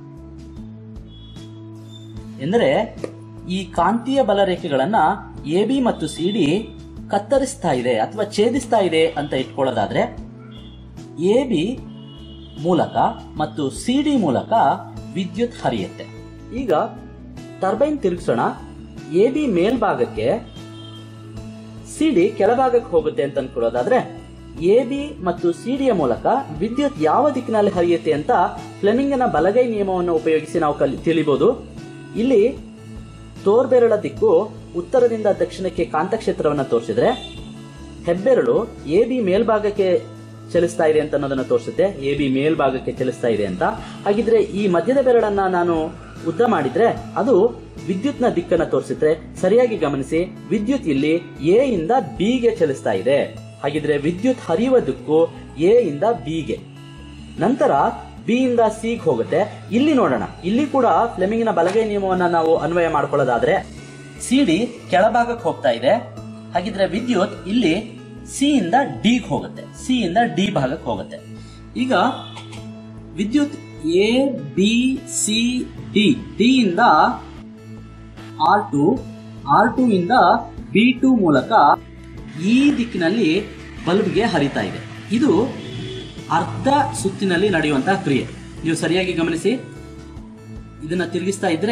ಎಂದರೆ ಈ ಕಾಂತೀಯ ಬಲರೇಖೆಗಳನ್ನ ಎ ಬಿ ಮತ್ತು ಸಿ ಡಿ ಕತ್ತರಿಸ್ತಾ ಇದೆ ಅಥವಾ ಛೇದಿಸ್ತಾ ಇದೆ ಅಂತ ಇಟ್ಕೊಳ್ಳೋದಾದ್ರೆ ಎ ಬಿ ಮೂಲಕ ಮತ್ತು ಸಿ ಡಿ ಮೂಲಕ ವಿದ್ಯುತ್ ಹರಿಯುತ್ತೆ ಈಗ ಟರ್ಬೈನ್ ತಿರುಗಿಸೋಣ ಎ ಬಿ ಮೇಲ್ಭಾಗಕ್ಕೆ ಸಿ ಡಿ ಕೆಳಭಾಗಕ್ಕೆ ಹೋಗುತ್ತೆ ಅಂತ ಅನ್ಕೊಳ್ಳೋದಾದ್ರೆ ಎ ಬಿ ಮತ್ತು ಸಿ ಡಿಯ ಮೂಲಕ ವಿದ್ಯುತ್ ಯಾವ ದಿಕ್ಕಿನಲ್ಲಿ ಹರಿಯುತ್ತೆ ಅಂತ ಫ್ಲೆಮಿಂಗನ ಬಲಗೈ ನಿಯಮವನ್ನು ಉಪಯೋಗಿಸಿ ನಾವು ಕಲಿ ತಿಳಿಬಹುದು ಇಲ್ಲಿ ತೋರ್ಬೆರಳ ದಿಕ್ಕು ಉತ್ತರದಿಂದ ದಕ್ಷಿಣಕ್ಕೆ ಕಾಂತಕ್ಷೇತ್ರವನ್ನು ತೋರಿಸಿದ್ರೆ ಹೆಬ್ಬೆರಳು ಎ ಬಿ ಮೇಲ್ಭಾಗಕ್ಕೆ ಚಲಿಸ್ತಾ ಇದೆ ಅಂತ ಅನ್ನೋದನ್ನ ತೋರಿಸುತ್ತೆ ಎ ಬಿ ಮೇಲ್ಭಾಗಕ್ಕೆ ಚಲಿಸ್ತಾ ಇದೆ ಅಂತ ಹಾಗಿದ್ರೆ ಈ ಮಧ್ಯದ ಬೆರಳನ್ನ ನಾನು ಉದ್ದ ಮಾಡಿದ್ರೆ ಅದು ವಿದ್ಯುತ್ನ ದಿಕ್ಕನ್ನ ತೋರಿಸುತ್ತೆ ಸರಿಯಾಗಿ ಗಮನಿಸಿ ವಿದ್ಯುತ್ ಇಲ್ಲಿ ಎ ಇಂದ ಬಿ ಗೆ ಚಲಿಸ್ತಾ ಇದೆ ಹಾಗಿದ್ರೆ ವಿದ್ಯುತ್ ಹರಿಯುವ ದಿಕ್ಕು ಎ ಇಂದ ಬಿ ಗೆ ನಂತರ ಬಿ ಇಂದ ಸಿ ಹೋಗುತ್ತೆ ಇಲ್ಲಿ ನೋಡೋಣ ಇಲ್ಲಿ ಕೂಡ ಫ್ಲೆಮಿಂಗಿನ ಬಲಗೈ ನಿಯಮವನ್ನ ನಾವು ಅನ್ವಯ ಮಾಡ್ಕೊಳ್ಳೋದಾದ್ರೆ ಸಿ ಡಿ ಕೆಳಭಾಗಕ್ಕೆ ಹೋಗ್ತಾ ಇದೆ ಹಾಗಿದ್ರೆ ವಿದ್ಯುತ್ ಇಲ್ಲಿ ಸಿ ಇಂದ ಡಿ ಹೋಗುತ್ತೆ ಸಿ ಇಂದ ಡಿ ಭಾಗಕ್ಕೆ ಹೋಗುತ್ತೆ ಈಗ ವಿದ್ಯುತ್ A B C D D ಇಂದ ಆರ್ ಟು ಆರ್ ಟು ಇಂದ ಬಿ ಟು ಮೂಲಕ ಈ ದಿಕ್ಕಿನಲ್ಲಿ ಬಲ್ಬ್ಗೆ ಹರಿತಾ ಇದೆ ಇದು ಅರ್ಧ ಸುತ್ತಿನಲ್ಲಿ ನಡೆಯುವಂತಹ ಕ್ರಿಯೆ ನೀವು ಸರಿಯಾಗಿ ಗಮನಿಸಿ ಇದನ್ನ ತಿರುಗಿಸ್ತಾ ಇದ್ರೆ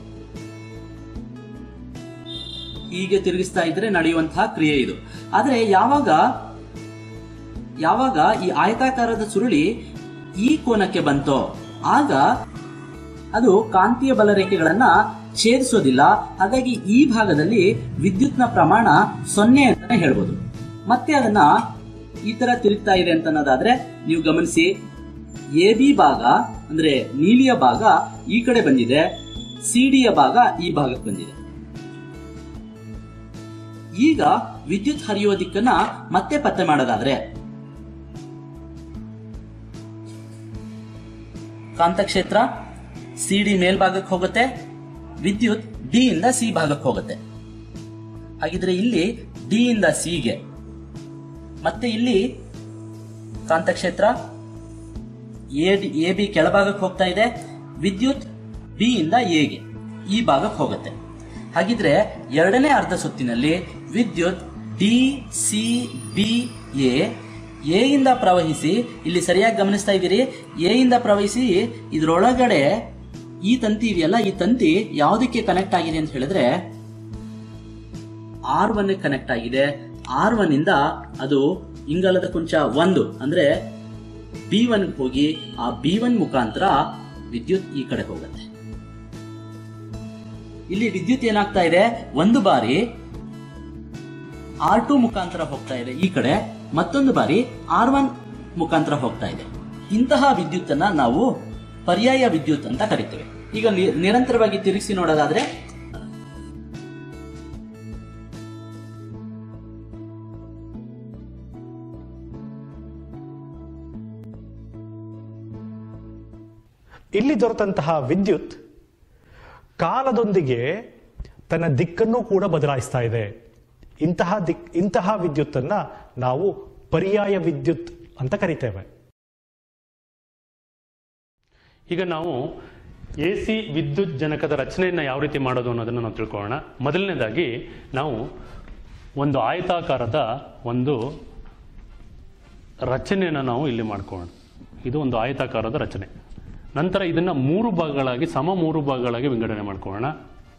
ಹೀಗೆ ತಿರುಗಿಸ್ತಾ ಇದ್ರೆ ನಡೆಯುವಂತಹ ಕ್ರಿಯೆ ಇದು ಆದ್ರೆ ಯಾವಾಗ ಯಾವಾಗ ಈ ಆಯತಾಕಾರದ ಸುರುಳಿ ಈ ಕೋನಕ್ಕೆ ಬಂತೋ ಆಗ ಅದು ಕಾಂತೀಯ ಬಲರೇಖೆಗಳನ್ನ ಛೇದಿಸೋದಿಲ್ಲ ಹಾಗಾಗಿ ಈ ಭಾಗದಲ್ಲಿ ವಿದ್ಯುತ್ನ ಪ್ರಮಾಣ ಸೊನ್ನೆ ಅಂತಾನೆ ಹೇಳ್ಬೋದು ಮತ್ತೆ ಅದನ್ನ ಈ ತರ ತಿರುಗ್ತಾ ಇದೆ ಅಂತ ಅನ್ನೋದಾದ್ರೆ ನೀವು ಗಮನಿಸಿ ಎ ಬಿ ಭಾಗ ಅಂದ್ರೆ ನೀಲಿಯ ಭಾಗ ಈ ಕಡೆ ಬಂದಿದೆ ಸಿ ಡಿಯ ಭಾಗ ಈ ಭಾಗಕ್ಕೆ ಬಂದಿದೆ ಈಗ ವಿದ್ಯುತ್ ಹರಿಯುವ ದಿಕ್ಕನ್ನ ಮತ್ತೆ ಪತ್ತೆ ಮಾಡೋದಾದ್ರೆ ಕಾಂತಕ್ಷೇತ್ರ ಸಿ ಡಿ ಮೇಲ್ಭಾಗಕ್ಕೆ ಹೋಗುತ್ತೆ ವಿದ್ಯುತ್ ಡಿ ಇಂದ ಸಿ ಭಾಗಕ್ಕೆ ಹೋಗುತ್ತೆ ಹಾಗಿದ್ರೆ ಇಲ್ಲಿ ಡಿ ಇಂದ ಸಿಗೆ ಮತ್ತೆ ಇಲ್ಲಿ ಕಾಂತಕ್ಷೇತ್ರ ಎ ಡಿ ಎ ಬಿ ಕೆಳಭಾಗಕ್ಕೆ ಹೋಗ್ತಾ ಇದೆ ವಿದ್ಯುತ್ ಬಿ ಇಂದ ಎಗೆ ಈ ಭಾಗಕ್ಕೆ ಹೋಗುತ್ತೆ ಹಾಗಿದ್ರೆ ಎರಡನೇ ಅರ್ಧ ಸುತ್ತಿನಲ್ಲಿ ವಿದ್ಯುತ್ D C B A A ಇಂದ ಪ್ರವಹಿಸಿ ಇಲ್ಲಿ ಸರಿಯಾಗಿ ಗಮನಿಸ್ತಾ ಇದ್ದೀರಿ ಎ ಇಂದ ಪ್ರವಹಿಸಿ ಇದರೊಳಗಡೆ ಈ ತಂತಿ ಇದೆಯಲ್ಲ ಈ ತಂತಿ ಯಾವುದಕ್ಕೆ ಕನೆಕ್ಟ್ ಆಗಿದೆ ಅಂತ ಹೇಳಿದ್ರೆ ಆರ್ ಒನ್ ಕನೆಕ್ಟ್ ಆಗಿದೆ ಆರ್ ಒನ್ ಇಂದ ಅದು ಇಂಗಾಲದ ಕುಂಚ ಒಂದು ಅಂದ್ರೆ ಬಿ ಒನ್ ಹೋಗಿ ಆ ಬಿ ಒನ್ ಮುಖಾಂತರ ವಿದ್ಯುತ್ ಈ ಕಡೆ ಹೋಗುತ್ತೆ ಇಲ್ಲಿ ವಿದ್ಯುತ್ ಏನಾಗ್ತಾ ಇದೆ ಒಂದು ಬಾರಿ ಆರ್ ಟು ಮುಖಾಂತರ ಹೋಗ್ತಾ ಇದೆ ಈ ಕಡೆ ಮತ್ತೊಂದು ಬಾರಿ ಆರ್ ಒನ್ ಮುಖಾಂತರ ಹೋಗ್ತಾ ಇದೆ ಇಂತಹ ವಿದ್ಯುತ್ ಅನ್ನ ನಾವು ಪರ್ಯಾಯ ವಿದ್ಯುತ್ ಅಂತ ಕರಿತೇವೆ ಈಗ ನಿ- ನಿರಂತರವಾಗಿ ತಿರುಗಿಸಿ ನೋಡೋದಾದ್ರೆ ಇಲ್ಲಿ ದೊರೆತಂತಹ ವಿದ್ಯುತ್ ಕಾಲದೊಂದಿಗೆ ತನ್ನ ದಿಕ್ಕನ್ನು ಕೂಡ ಬದಲಾಯಿಸ್ತಾ ಇದೆ ಇಂತಹ ದಿಕ್ ಇಂತಹ ವಿದ್ಯುತ್ತನ್ನ ನಾವು ಪರ್ಯಾಯ ವಿದ್ಯುತ್ ಅಂತ ಕರಿತೇವೆ ಈಗ ನಾವು ಎ ಸಿ ವಿದ್ಯುತ್ ಜನಕದ ರಚನೆಯನ್ನು ಯಾವ ರೀತಿ ಮಾಡೋದು ಅನ್ನೋದನ್ನು ನಾವು ತಿಳ್ಕೊಳ್ಳೋಣ ಮೊದಲನೇದಾಗಿ ನಾವು ಒಂದು ಆಯತಾಕಾರದ ಒಂದು ರಚನೆಯನ್ನು ನಾವು ಇಲ್ಲಿ ಮಾಡ್ಕೊಳ್ಳೋಣ ಇದು ಒಂದು ಆಯತಾಕಾರದ ರಚನೆ ನಂತರ ಇದನ್ನು ಮೂರು ಭಾಗಗಳಾಗಿ ಸಮ ಮೂರು ಭಾಗಗಳಾಗಿ ವಿಂಗಡಣೆ ಮಾಡ್ಕೊಳ್ಳೋಣ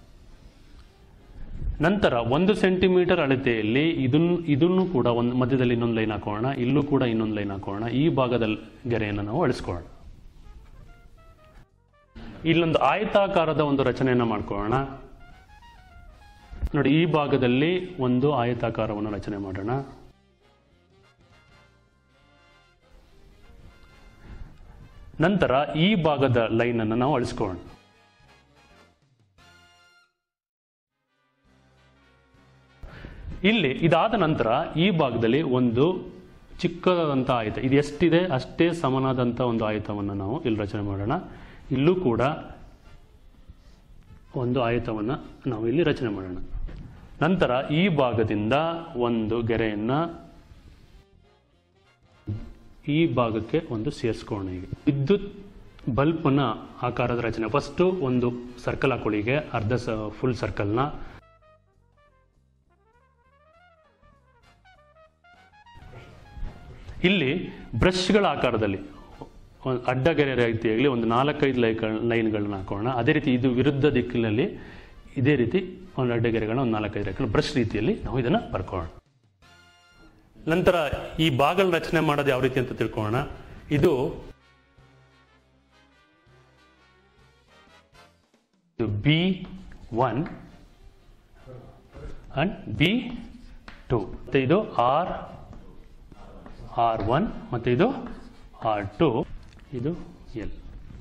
ನಂತರ ಒಂದು ಸೆಂಟಿಮೀಟರ್ ಅಳತೆಯಲ್ಲಿ ಇದನ್ನು ಇದನ್ನು ಕೂಡ ಒಂದು ಮಧ್ಯದಲ್ಲಿ ಇನ್ನೊಂದು ಲೈನ್ ಹಾಕೋಣ ಇಲ್ಲೂ ಕೂಡ ಇನ್ನೊಂದು ಲೈನ್ ಹಾಕೋಣ ಈ ಭಾಗದ ಗೆರೆಯನ್ನು ನಾವು ಅಳಿಸ್ಕೊಳ್ಳೋಣ ಇಲ್ಲೊಂದು ಆಯತಾಕಾರದ ಒಂದು ರಚನೆಯನ್ನು ಮಾಡ್ಕೊಳ್ಳೋಣ ನೋಡಿ ಈ ಭಾಗದಲ್ಲಿ ಒಂದು ಆಯತಾಕಾರವನ್ನು ರಚನೆ ಮಾಡೋಣ ನಂತರ ಈ ಭಾಗದ ಲೈನ್ ಅನ್ನು ನಾವು ಅಳಿಸ್ಕೊಳ್ಳೋಣ ಇಲ್ಲಿ ಇದಾದ ನಂತರ ಈ ಭಾಗದಲ್ಲಿ ಒಂದು ಚಿಕ್ಕದಾದಂಥ ಆಯತ ಇದು ಎಷ್ಟಿದೆ ಅಷ್ಟೇ ಸಮನಾದಂಥ ಒಂದು ಆಯತವನ್ನು ನಾವು ಇಲ್ಲಿ ರಚನೆ ಮಾಡೋಣ ಇಲ್ಲೂ ಕೂಡ ಒಂದು ಆಯತವನ್ನು ನಾವು ಇಲ್ಲಿ ರಚನೆ ಮಾಡೋಣ ನಂತರ ಈ ಭಾಗದಿಂದ ಒಂದು ಗೆರೆಯನ್ನು ಈ ಭಾಗಕ್ಕೆ ಒಂದು ಸೇರಿಸ್ಕೊಳ್ಳೋಣ ಈಗ ವಿದ್ಯುತ್ ಬಲ್ಬ್ನ ಆಕಾರದ ರಚನೆ ಫಸ್ಟು ಒಂದು ಸರ್ಕಲ್ ಹಾಕೊಳ್ಳಿಗೆ ಅರ್ಧ ಸ ಫುಲ್ ಸರ್ಕಲ್ನ ಇಲ್ಲಿ ಬ್ರಷ್ಗಳ ಆಕಾರದಲ್ಲಿ ಒಂದು ಅಡ್ಡಗೆರೆ ರೀತಿಯಾಗಲಿ ಒಂದು ನಾಲ್ಕೈದು ಲೈನ್ ಲೈನ್ಗಳನ್ನ ಹಾಕೋಣ ಅದೇ ರೀತಿ ಇದು ವಿರುದ್ಧ ದಿಕ್ಕಿನಲ್ಲಿ ಇದೇ ರೀತಿ ಒಂದು ಅಡ್ಡಗೆರೆಗಳನ್ನ ಒಂದು ನಾಲ್ಕೈದು ರೇಖೆ ಬ್ರಷ್ ರೀತಿಯಲ್ಲಿ ನಾವು ಇದನ್ನು ಬರ್ಕೊಳ್ಳೋಣ ನಂತರ ಈ ಬಾಗಲ ರಚನೆ ಮಾಡೋದು ಯಾವ ರೀತಿ ಅಂತ ತಿಳ್ಕೊಳ್ಳೋಣ ಇದು B one and B two ಮತ್ತೆ ಇದು ಆರ್ ಆರ್ ಒನ್ ಮತ್ತು ಇದು ಆರ್ ಟು ಇದು ಎಲ್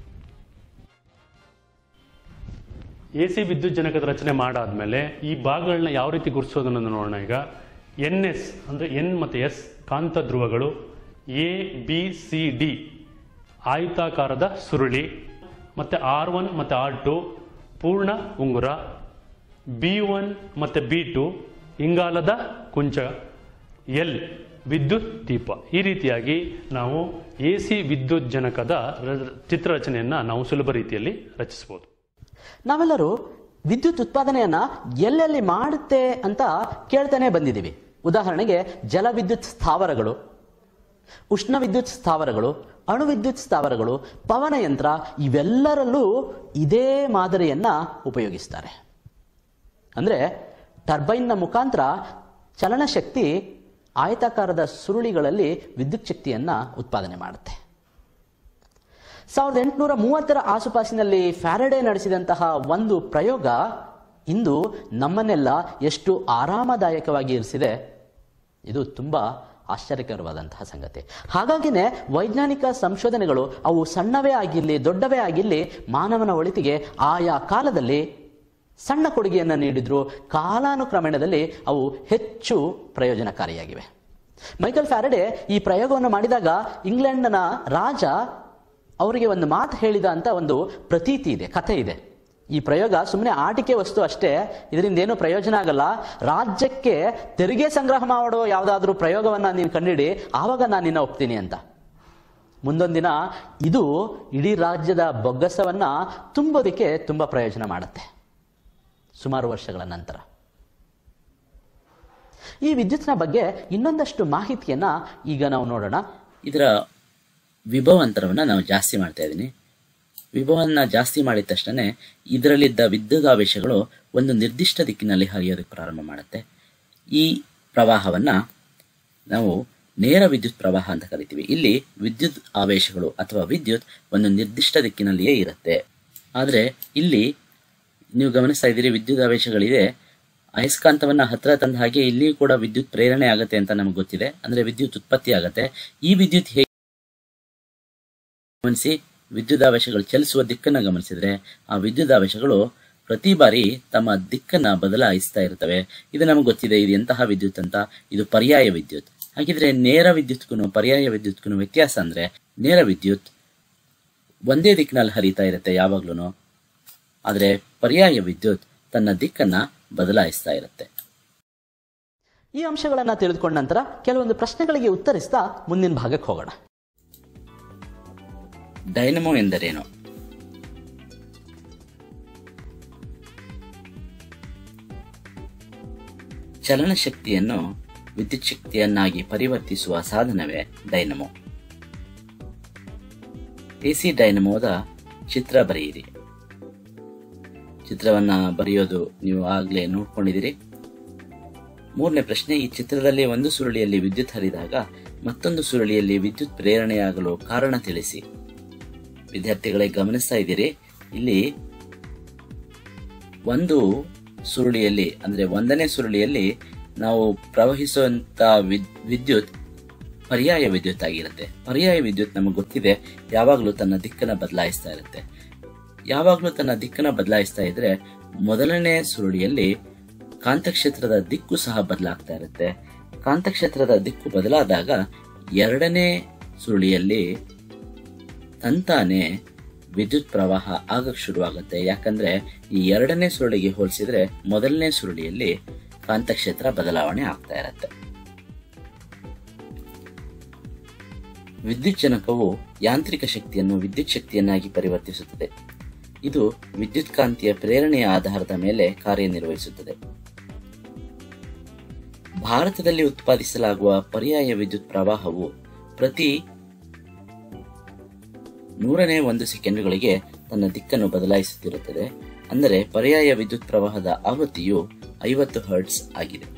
ಎ ಸಿ ವಿದ್ಯುತ್ ಜನಕದ ರಚನೆ ಮಾಡಾದ್ಮೇಲೆ ಈ ಭಾಗಗಳನ್ನ ಯಾವ ರೀತಿ ಗುರುತಿಸೋದನ್ನು ನೋಡೋಣ ಈಗ ಎನ್ ಎಸ್ ಅಂದರೆ ಎನ್ ಮತ್ತು ಎಸ್ ಕಾಂತ ಧ್ರುವಗಳು ಎ ಬಿ ಸಿ ಡಿ ಆಯತಾಕಾರದ ಸುರುಳಿ ಮತ್ತು ಆರ್ ಒನ್ ಮತ್ತು ಆರ್ ಟು ಪೂರ್ಣ ಉಂಗುರ ಬಿ ಒನ್ ಮತ್ತು ಬಿ ಟು ಇಂಗಾಲದ ಕುಂಚ ಎಲ್ ವಿದ್ಯುತ್ ದೀಪ ಈ ರೀತಿಯಾಗಿ ನಾವು ಎ ಸಿ ವಿದ್ಯುತ್ ಜನಕದ ರ- ಚಿತ್ರರಚನೆಯನ್ನು ನಾವು ಸುಲಭ ರೀತಿಯಲ್ಲಿ ರಚಿಸಬಹುದು ನಾವೆಲ್ಲರೂ ವಿದ್ಯುತ್ ಉತ್ಪಾದನೆಯನ್ನ ಎಲ್ಲೆಲ್ಲಿ ಮಾಡುತ್ತೆ ಅಂತ ಕೇಳ್ತಾನೆ ಬಂದಿದ್ದೀವಿ ಉದಾಹರಣೆಗೆ ಜಲ ವಿದ್ಯುತ್ ಸ್ಥಾವರಗಳು ಉಷ್ಣ ವಿದ್ಯುತ್ ಸ್ಥಾವರಗಳು ಅಣು ವಿದ್ಯುತ್ ಸ್ಥಾವರಗಳು ಪವನಯಂತ್ರ ಇವೆಲ್ಲರಲ್ಲೂ ಇದೇ ಮಾದರಿಯನ್ನ ಉಪಯೋಗಿಸ್ತಾರೆ ಅಂದ್ರೆ ಟರ್ಬೈನ್ನ ಮುಖಾಂತರ ಚಲನಶಕ್ತಿ ಆಯತಾಕಾರದ ಸುರುಳಿಗಳಲ್ಲಿ ವಿದ್ಯುತ್ ಶಕ್ತಿಯನ್ನ ಉತ್ಪಾದನೆ ಮಾಡುತ್ತೆ ಸಾವಿರದ ಎಂಟುನೂರ ಮೂವತ್ತರ ಆಸುಪಾಸಿನಲ್ಲಿ ಫ್ಯಾರಡೆ ನಡೆಸಿದಂತಹ ಒಂದು ಪ್ರಯೋಗ ಇಂದು ನಮ್ಮನ್ನೆಲ್ಲ ಎಷ್ಟು ಆರಾಮದಾಯಕವಾಗಿ ಇರಿಸಿದೆ ಇದು ತುಂಬಾ ಆಶ್ಚರ್ಯಕರವಾದಂತಹ ಸಂಗತಿ ಹಾಗಾಗಿನೇ ವೈಜ್ಞಾನಿಕ ಸಂಶೋಧನೆಗಳು ಅವು ಸಣ್ಣವೇ ಆಗಿರಲಿ ದೊಡ್ಡವೇ ಆಗಿರಲಿ ಮಾನವನ ಒಳಿತಿಗೆ ಆಯಾ ಕಾಲದಲ್ಲಿ ಸಣ್ಣ ಕೊಡುಗೆಯನ್ನು ನೀಡಿದ್ರು ಕಾಲಾನುಕ್ರಮಣದಲ್ಲಿ ಅವು ಹೆಚ್ಚು ಪ್ರಯೋಜನಕಾರಿಯಾಗಿವೆ ಮೈಕಲ್ ಫ್ಯಾರಡೆ ಈ ಪ್ರಯೋಗವನ್ನು ಮಾಡಿದಾಗ ಇಂಗ್ಲೆಂಡ್ನ ರಾಜ ಅವರಿಗೆ ಒಂದು ಮಾತು ಹೇಳಿದ ಅಂತ ಒಂದು ಪ್ರತೀತಿ ಇದೆ ಕಥೆ ಇದೆ ಈ ಪ್ರಯೋಗ ಸುಮ್ಮನೆ ಆಟಿಕೆ ವಸ್ತು ಅಷ್ಟೇ ಇದರಿಂದ ಏನು ಪ್ರಯೋಜನ ಆಗಲ್ಲ ರಾಜ್ಯಕ್ಕೆ ತೆರಿಗೆ ಸಂಗ್ರಹ ಮಾಡೋ ಯಾವುದಾದ್ರೂ ಪ್ರಯೋಗವನ್ನ ನೀನು ಕಂಡಿಡಿ ಆವಾಗ ನಾನು ನಿನ್ನ ಒಪ್ತೀನಿ ಅಂತ ಮುಂದೊಂದಿನ ಇದು ಇಡೀ ರಾಜ್ಯದ ಬೊಗ್ಗಸವನ್ನ ತುಂಬೋದಕ್ಕೆ ತುಂಬಾ ಪ್ರಯೋಜನ ಮಾಡುತ್ತೆ ಸುಮಾರು ವರ್ಷಗಳ ನಂತರ ಈ ವಿದ್ಯುತ್ನ ಬಗ್ಗೆ ಇನ್ನೊಂದಷ್ಟು ಮಾಹಿತಿಯನ್ನ ಈಗ ನಾವು ನೋಡೋಣ ಇದರ ವಿಭವಾಂತರವನ್ನು ನಾವು ಜಾಸ್ತಿ ಮಾಡ್ತಾ ಇದ್ದೀನಿ ವಿಭವನ್ನ ಜಾಸ್ತಿ ಮಾಡಿದ ತಕ್ಷಣ ಇದರಲ್ಲಿದ್ದ ವಿದ್ಯುದಾವೇಶಗಳು ಒಂದು ನಿರ್ದಿಷ್ಟ ದಿಕ್ಕಿನಲ್ಲಿ ಹರಿಯೋದಕ್ಕೆ ಪ್ರಾರಂಭ ಮಾಡುತ್ತೆ ಈ ಪ್ರವಾಹವನ್ನ ನಾವು ನೇರ ವಿದ್ಯುತ್ ಪ್ರವಾಹ ಅಂತ ಕರಿತೀವಿ ಇಲ್ಲಿ ವಿದ್ಯುತ್ ಆವೇಶಗಳು ಅಥವಾ ವಿದ್ಯುತ್ ಒಂದು ನಿರ್ದಿಷ್ಟ ದಿಕ್ಕಿನಲ್ಲಿಯೇ ಇರುತ್ತೆ ಆದರೆ ಇಲ್ಲಿ ನೀವು ಗಮನಿಸ್ತಾ ಇದ್ದೀರಿ ವಿದ್ಯುತ್ ಆವೇಶಗಳಿದೆ ಅಯಸ್ಕಾಂತವನ್ನ ಹತ್ರ ತಂದ ಹಾಗೆ ಇಲ್ಲಿ ಕೂಡ ವಿದ್ಯುತ್ ಪ್ರೇರಣೆ ಆಗುತ್ತೆ ಅಂತ ನಮಗೆ ಗೊತ್ತಿದೆ ಅಂದ್ರೆ ವಿದ್ಯುತ್ ಉತ್ಪತ್ತಿ ಆಗುತ್ತೆ ಈ ವಿದ್ಯುತ್ ಹೇಗೆ ಗಮನಿಸಿ ವಿದ್ಯುದಾವೇಶಗಳು ಚಲಿಸುವ ದಿಕ್ಕನ್ನ ಗಮನಿಸಿದ್ರೆ ಆ ವಿದ್ಯುದಾವೇಶಗಳು ಪ್ರತಿ ಬಾರಿ ತಮ್ಮ ದಿಕ್ಕನ್ನ ಬದಲಾಯಿಸ್ತಾ ಇರ್ತವೆ ಇದು ನಮಗೆ ಗೊತ್ತಿದೆ ಇದು ಎಂತಹ ವಿದ್ಯುತ್ ಅಂತ ಇದು ಪರ್ಯಾಯ ವಿದ್ಯುತ್ ಹಾಗಿದ್ರೆ ನೇರ ವಿದ್ಯುತ್ಗೂ ಪರ್ಯಾಯ ವಿದ್ಯುತ್ಗೂ ವ್ಯತ್ಯಾಸ ಅಂದ್ರೆ ನೇರ ವಿದ್ಯುತ್ ಒಂದೇ ದಿಕ್ಕಿನಲ್ಲಿ ಹರಿತಾ ಇರುತ್ತೆ ಯಾವಾಗ್ಲೂ ಆದ್ರೆ ಪರ್ಯಾಯ ವಿದ್ಯುತ್ ತನ್ನ ದಿಕ್ಕನ್ನ ಬದಲಾಯಿಸ್ತಾ ಇರುತ್ತೆ ಈ ಅಂಶಗಳನ್ನು ತಿಳಿದುಕೊಂಡ ನಂತರ ಕೆಲವೊಂದು ಪ್ರಶ್ನೆಗಳಿಗೆ ಉತ್ತರಿಸ್ತಾ ಮುಂದಿನ ಭಾಗಕ್ಕೆ ಹೋಗೋಣ ಡೈನಮೋ ಎಂದರೇನು ಚಲನಶಕ್ತಿಯನ್ನು ವಿದ್ಯುತ್ ಶಕ್ತಿಯನ್ನಾಗಿ ಪರಿವರ್ತಿಸುವ ಸಾಧನವೇ ಡೈನಮೋ ಎಸಿ ಡೈನಮೋದ ಚಿತ್ರ ಬರೆಯಿರಿ ಚಿತ್ರವನ್ನ ಬರೆಯೋದು ನೀವು ಆಗ್ಲೇ ನೋಡ್ಕೊಂಡಿದ್ದೀರಿ ಮೂರನೇ ಪ್ರಶ್ನೆ ಈ ಚಿತ್ರದಲ್ಲಿ ಒಂದು ಸುರುಳಿಯಲ್ಲಿ ವಿದ್ಯುತ್ ಹರಿದಾಗ ಮತ್ತೊಂದು ಸುರುಳಿಯಲ್ಲಿ ವಿದ್ಯುತ್ ಪ್ರೇರಣೆಯಾಗಲು ಕಾರಣ ತಿಳಿಸಿ ವಿದ್ಯಾರ್ಥಿಗಳೇ ಗಮನಿಸ್ತಾ ಇದ್ದೀರಿ ಇಲ್ಲಿ ಒಂದು ಸುರುಳಿಯಲ್ಲಿ ಅಂದ್ರೆ ಒಂದನೇ ಸುರುಳಿಯಲ್ಲಿ ನಾವು ಪ್ರವಹಿಸುವಂತ ವಿದ್- ವಿದ್ಯುತ್ ಪರ್ಯಾಯ ವಿದ್ಯುತ್ ಆಗಿರುತ್ತೆ ಪರ್ಯಾಯ ವಿದ್ಯುತ್ ನಮಗೆ ಗೊತ್ತಿದೆ ಯಾವಾಗಲೂ ತನ್ನ ದಿಕ್ಕನ್ನ ಬದಲಾಯಿಸ್ತಾ ಇರುತ್ತೆ ಯಾವಾಗಲೂ ತನ್ನ ದಿಕ್ಕನ್ನ ಬದಲಾಯಿಸ್ತಾ ಇದ್ರೆ ಮೊದಲನೇ ಸುರುಳಿಯಲ್ಲಿ ಕಾಂತಕ್ಷೇತ್ರದ ದಿಕ್ಕು ಸಹ ಬದಲಾಗ್ತಾ ಇರುತ್ತೆ ಕಾಂತಕ್ಷೇತ್ರದ ದಿಕ್ಕು ಬದಲಾದಾಗ ಎರಡನೇ ಸುರುಳಿಯಲ್ಲಿ ತಂತಾನೆ ವಿದ್ಯುತ್ ಪ್ರವಾಹ ಆಗಕ್ ಶುರುವಾಗುತ್ತೆ ಯಾಕಂದ್ರೆ ಈ ಎರಡನೇ ಸುರುಳಿಗೆ ಹೋಲಿಸಿದ್ರೆ ಮೊದಲನೇ ಸುರುಳಿಯಲ್ಲಿ ಕಾಂತಕ್ಷೇತ್ರ ಬದಲಾವಣೆ ಆಗ್ತಾ ಇರುತ್ತೆ ವಿದ್ಯುತ್ ಜನಕವು ಯಾಂತ್ರಿಕ ಶಕ್ತಿಯನ್ನು ವಿದ್ಯುತ್ ಶಕ್ತಿಯನ್ನಾಗಿ ಪರಿವರ್ತಿಸುತ್ತದೆ ಇದು ವಿದ್ಯುತ್ ಕಾಂತಿಯ ಪ್ರೇರಣೆಯ ಆಧಾರದ ಮೇಲೆ ಕಾರ್ಯನಿರ್ವಹಿಸುತ್ತದೆ ಭಾರತದಲ್ಲಿ ಉತ್ಪಾದಿಸಲಾಗುವ ಪರ್ಯಾಯ ವಿದ್ಯುತ್ ಪ್ರವಾಹವು ಪ್ರತಿ ನೂರನೇ ಒಂದು ಸೆಕೆಂಡುಗಳಿಗೆ ತನ್ನ ದಿಕ್ಕನ್ನು ಬದಲಾಯಿಸುತ್ತಿರುತ್ತದೆ ಅಂದರೆ ಪರ್ಯಾಯ ವಿದ್ಯುತ್ ಪ್ರವಾಹದ ಆವೃತ್ತಿಯು ಐವತ್ತು ಹರ್ಟ್ಸ್ ಆಗಿದೆ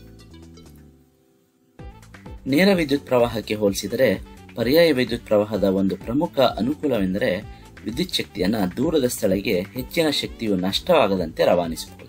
ನೇರ ವಿದ್ಯುತ್ ಪ್ರವಾಹಕ್ಕೆ ಹೋಲಿಸಿದರೆ ಪರ್ಯಾಯ ವಿದ್ಯುತ್ ಪ್ರವಾಹದ ಒಂದು ಪ್ರಮುಖ ಅನುಕೂಲವೆಂದರೆ ವಿದ್ಯುತ್ ಶಕ್ತಿಯನ್ನ ದೂರದ ಸ್ಥಳಕ್ಕೆ ಹೆಚ್ಚಿನ ಶಕ್ತಿಯು ನಷ್ಟವಾಗದಂತೆ ರವಾನಿಸಬಹುದು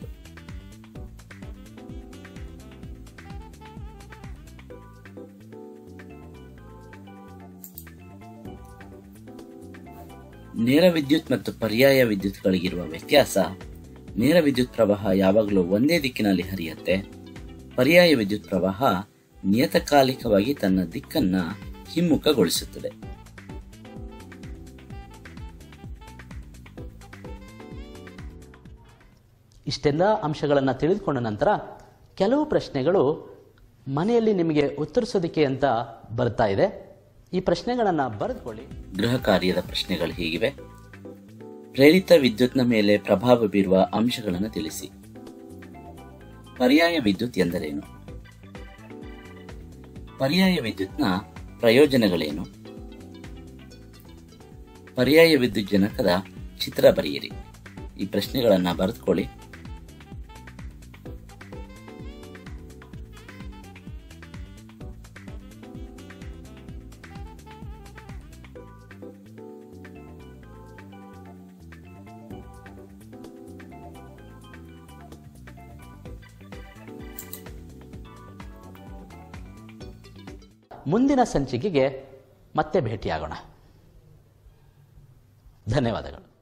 ನೇರ ವಿದ್ಯುತ್ ಮತ್ತು ಪರ್ಯಾಯ ವಿದ್ಯುತ್ಗಳಿಗಿರುವ ವ್ಯತ್ಯಾಸ ನೇರ ವಿದ್ಯುತ್ ಪ್ರವಾಹ ಯಾವಾಗಲೂ ಒಂದೇ ದಿಕ್ಕಿನಲ್ಲಿ ಹರಿಯುತ್ತೆ ಪರ್ಯಾಯ ವಿದ್ಯುತ್ ಪ್ರವಾಹ ನಿಯತಕಾಲಿಕವಾಗಿ ತನ್ನ ದಿಕ್ಕನ್ನ ಹಿಮ್ಮುಖಗೊಳಿಸುತ್ತದೆ ಇಷ್ಟೆಲ್ಲ ಅಂಶಗಳನ್ನು ತಿಳಿದುಕೊಂಡ ನಂತರ ಕೆಲವು ಪ್ರಶ್ನೆಗಳು ಮನೆಯಲ್ಲಿ ನಿಮಗೆ ಉತ್ತರಿಸೋದಕ್ಕೆ ಅಂತ ಬರ್ತಾ ಇದೆ ಈ ಪ್ರಶ್ನೆಗಳನ್ನು ಬರೆದುಕೊಳ್ಳಿ ಗೃಹ ಕಾರ್ಯದ ಪ್ರಶ್ನೆಗಳು ಹೀಗಿವೆ ಪ್ರೇರಿತ ವಿದ್ಯುತ್ನ ಮೇಲೆ ಪ್ರಭಾವ ಬೀರುವ ಅಂಶಗಳನ್ನು ತಿಳಿಸಿ ಪರ್ಯಾಯ ವಿದ್ಯುತ್ ಎಂದರೇನು ಪರ್ಯಾಯ ವಿದ್ಯುತ್ನ ಪ್ರಯೋಜನಗಳೇನು ಪರ್ಯಾಯ ವಿದ್ಯುತ್ ಜನಕದ ಚಿತ್ರ ಬರೆಯಿರಿ ಈ ಪ್ರಶ್ನೆಗಳನ್ನ ಬರೆದುಕೊಳ್ಳಿ ಮುಂದಿನ ಸಂಚಿಕೆಗೆ ಮತ್ತೆ ಭೇಟಿಯಾಗೋಣ ಧನ್ಯವಾದಗಳು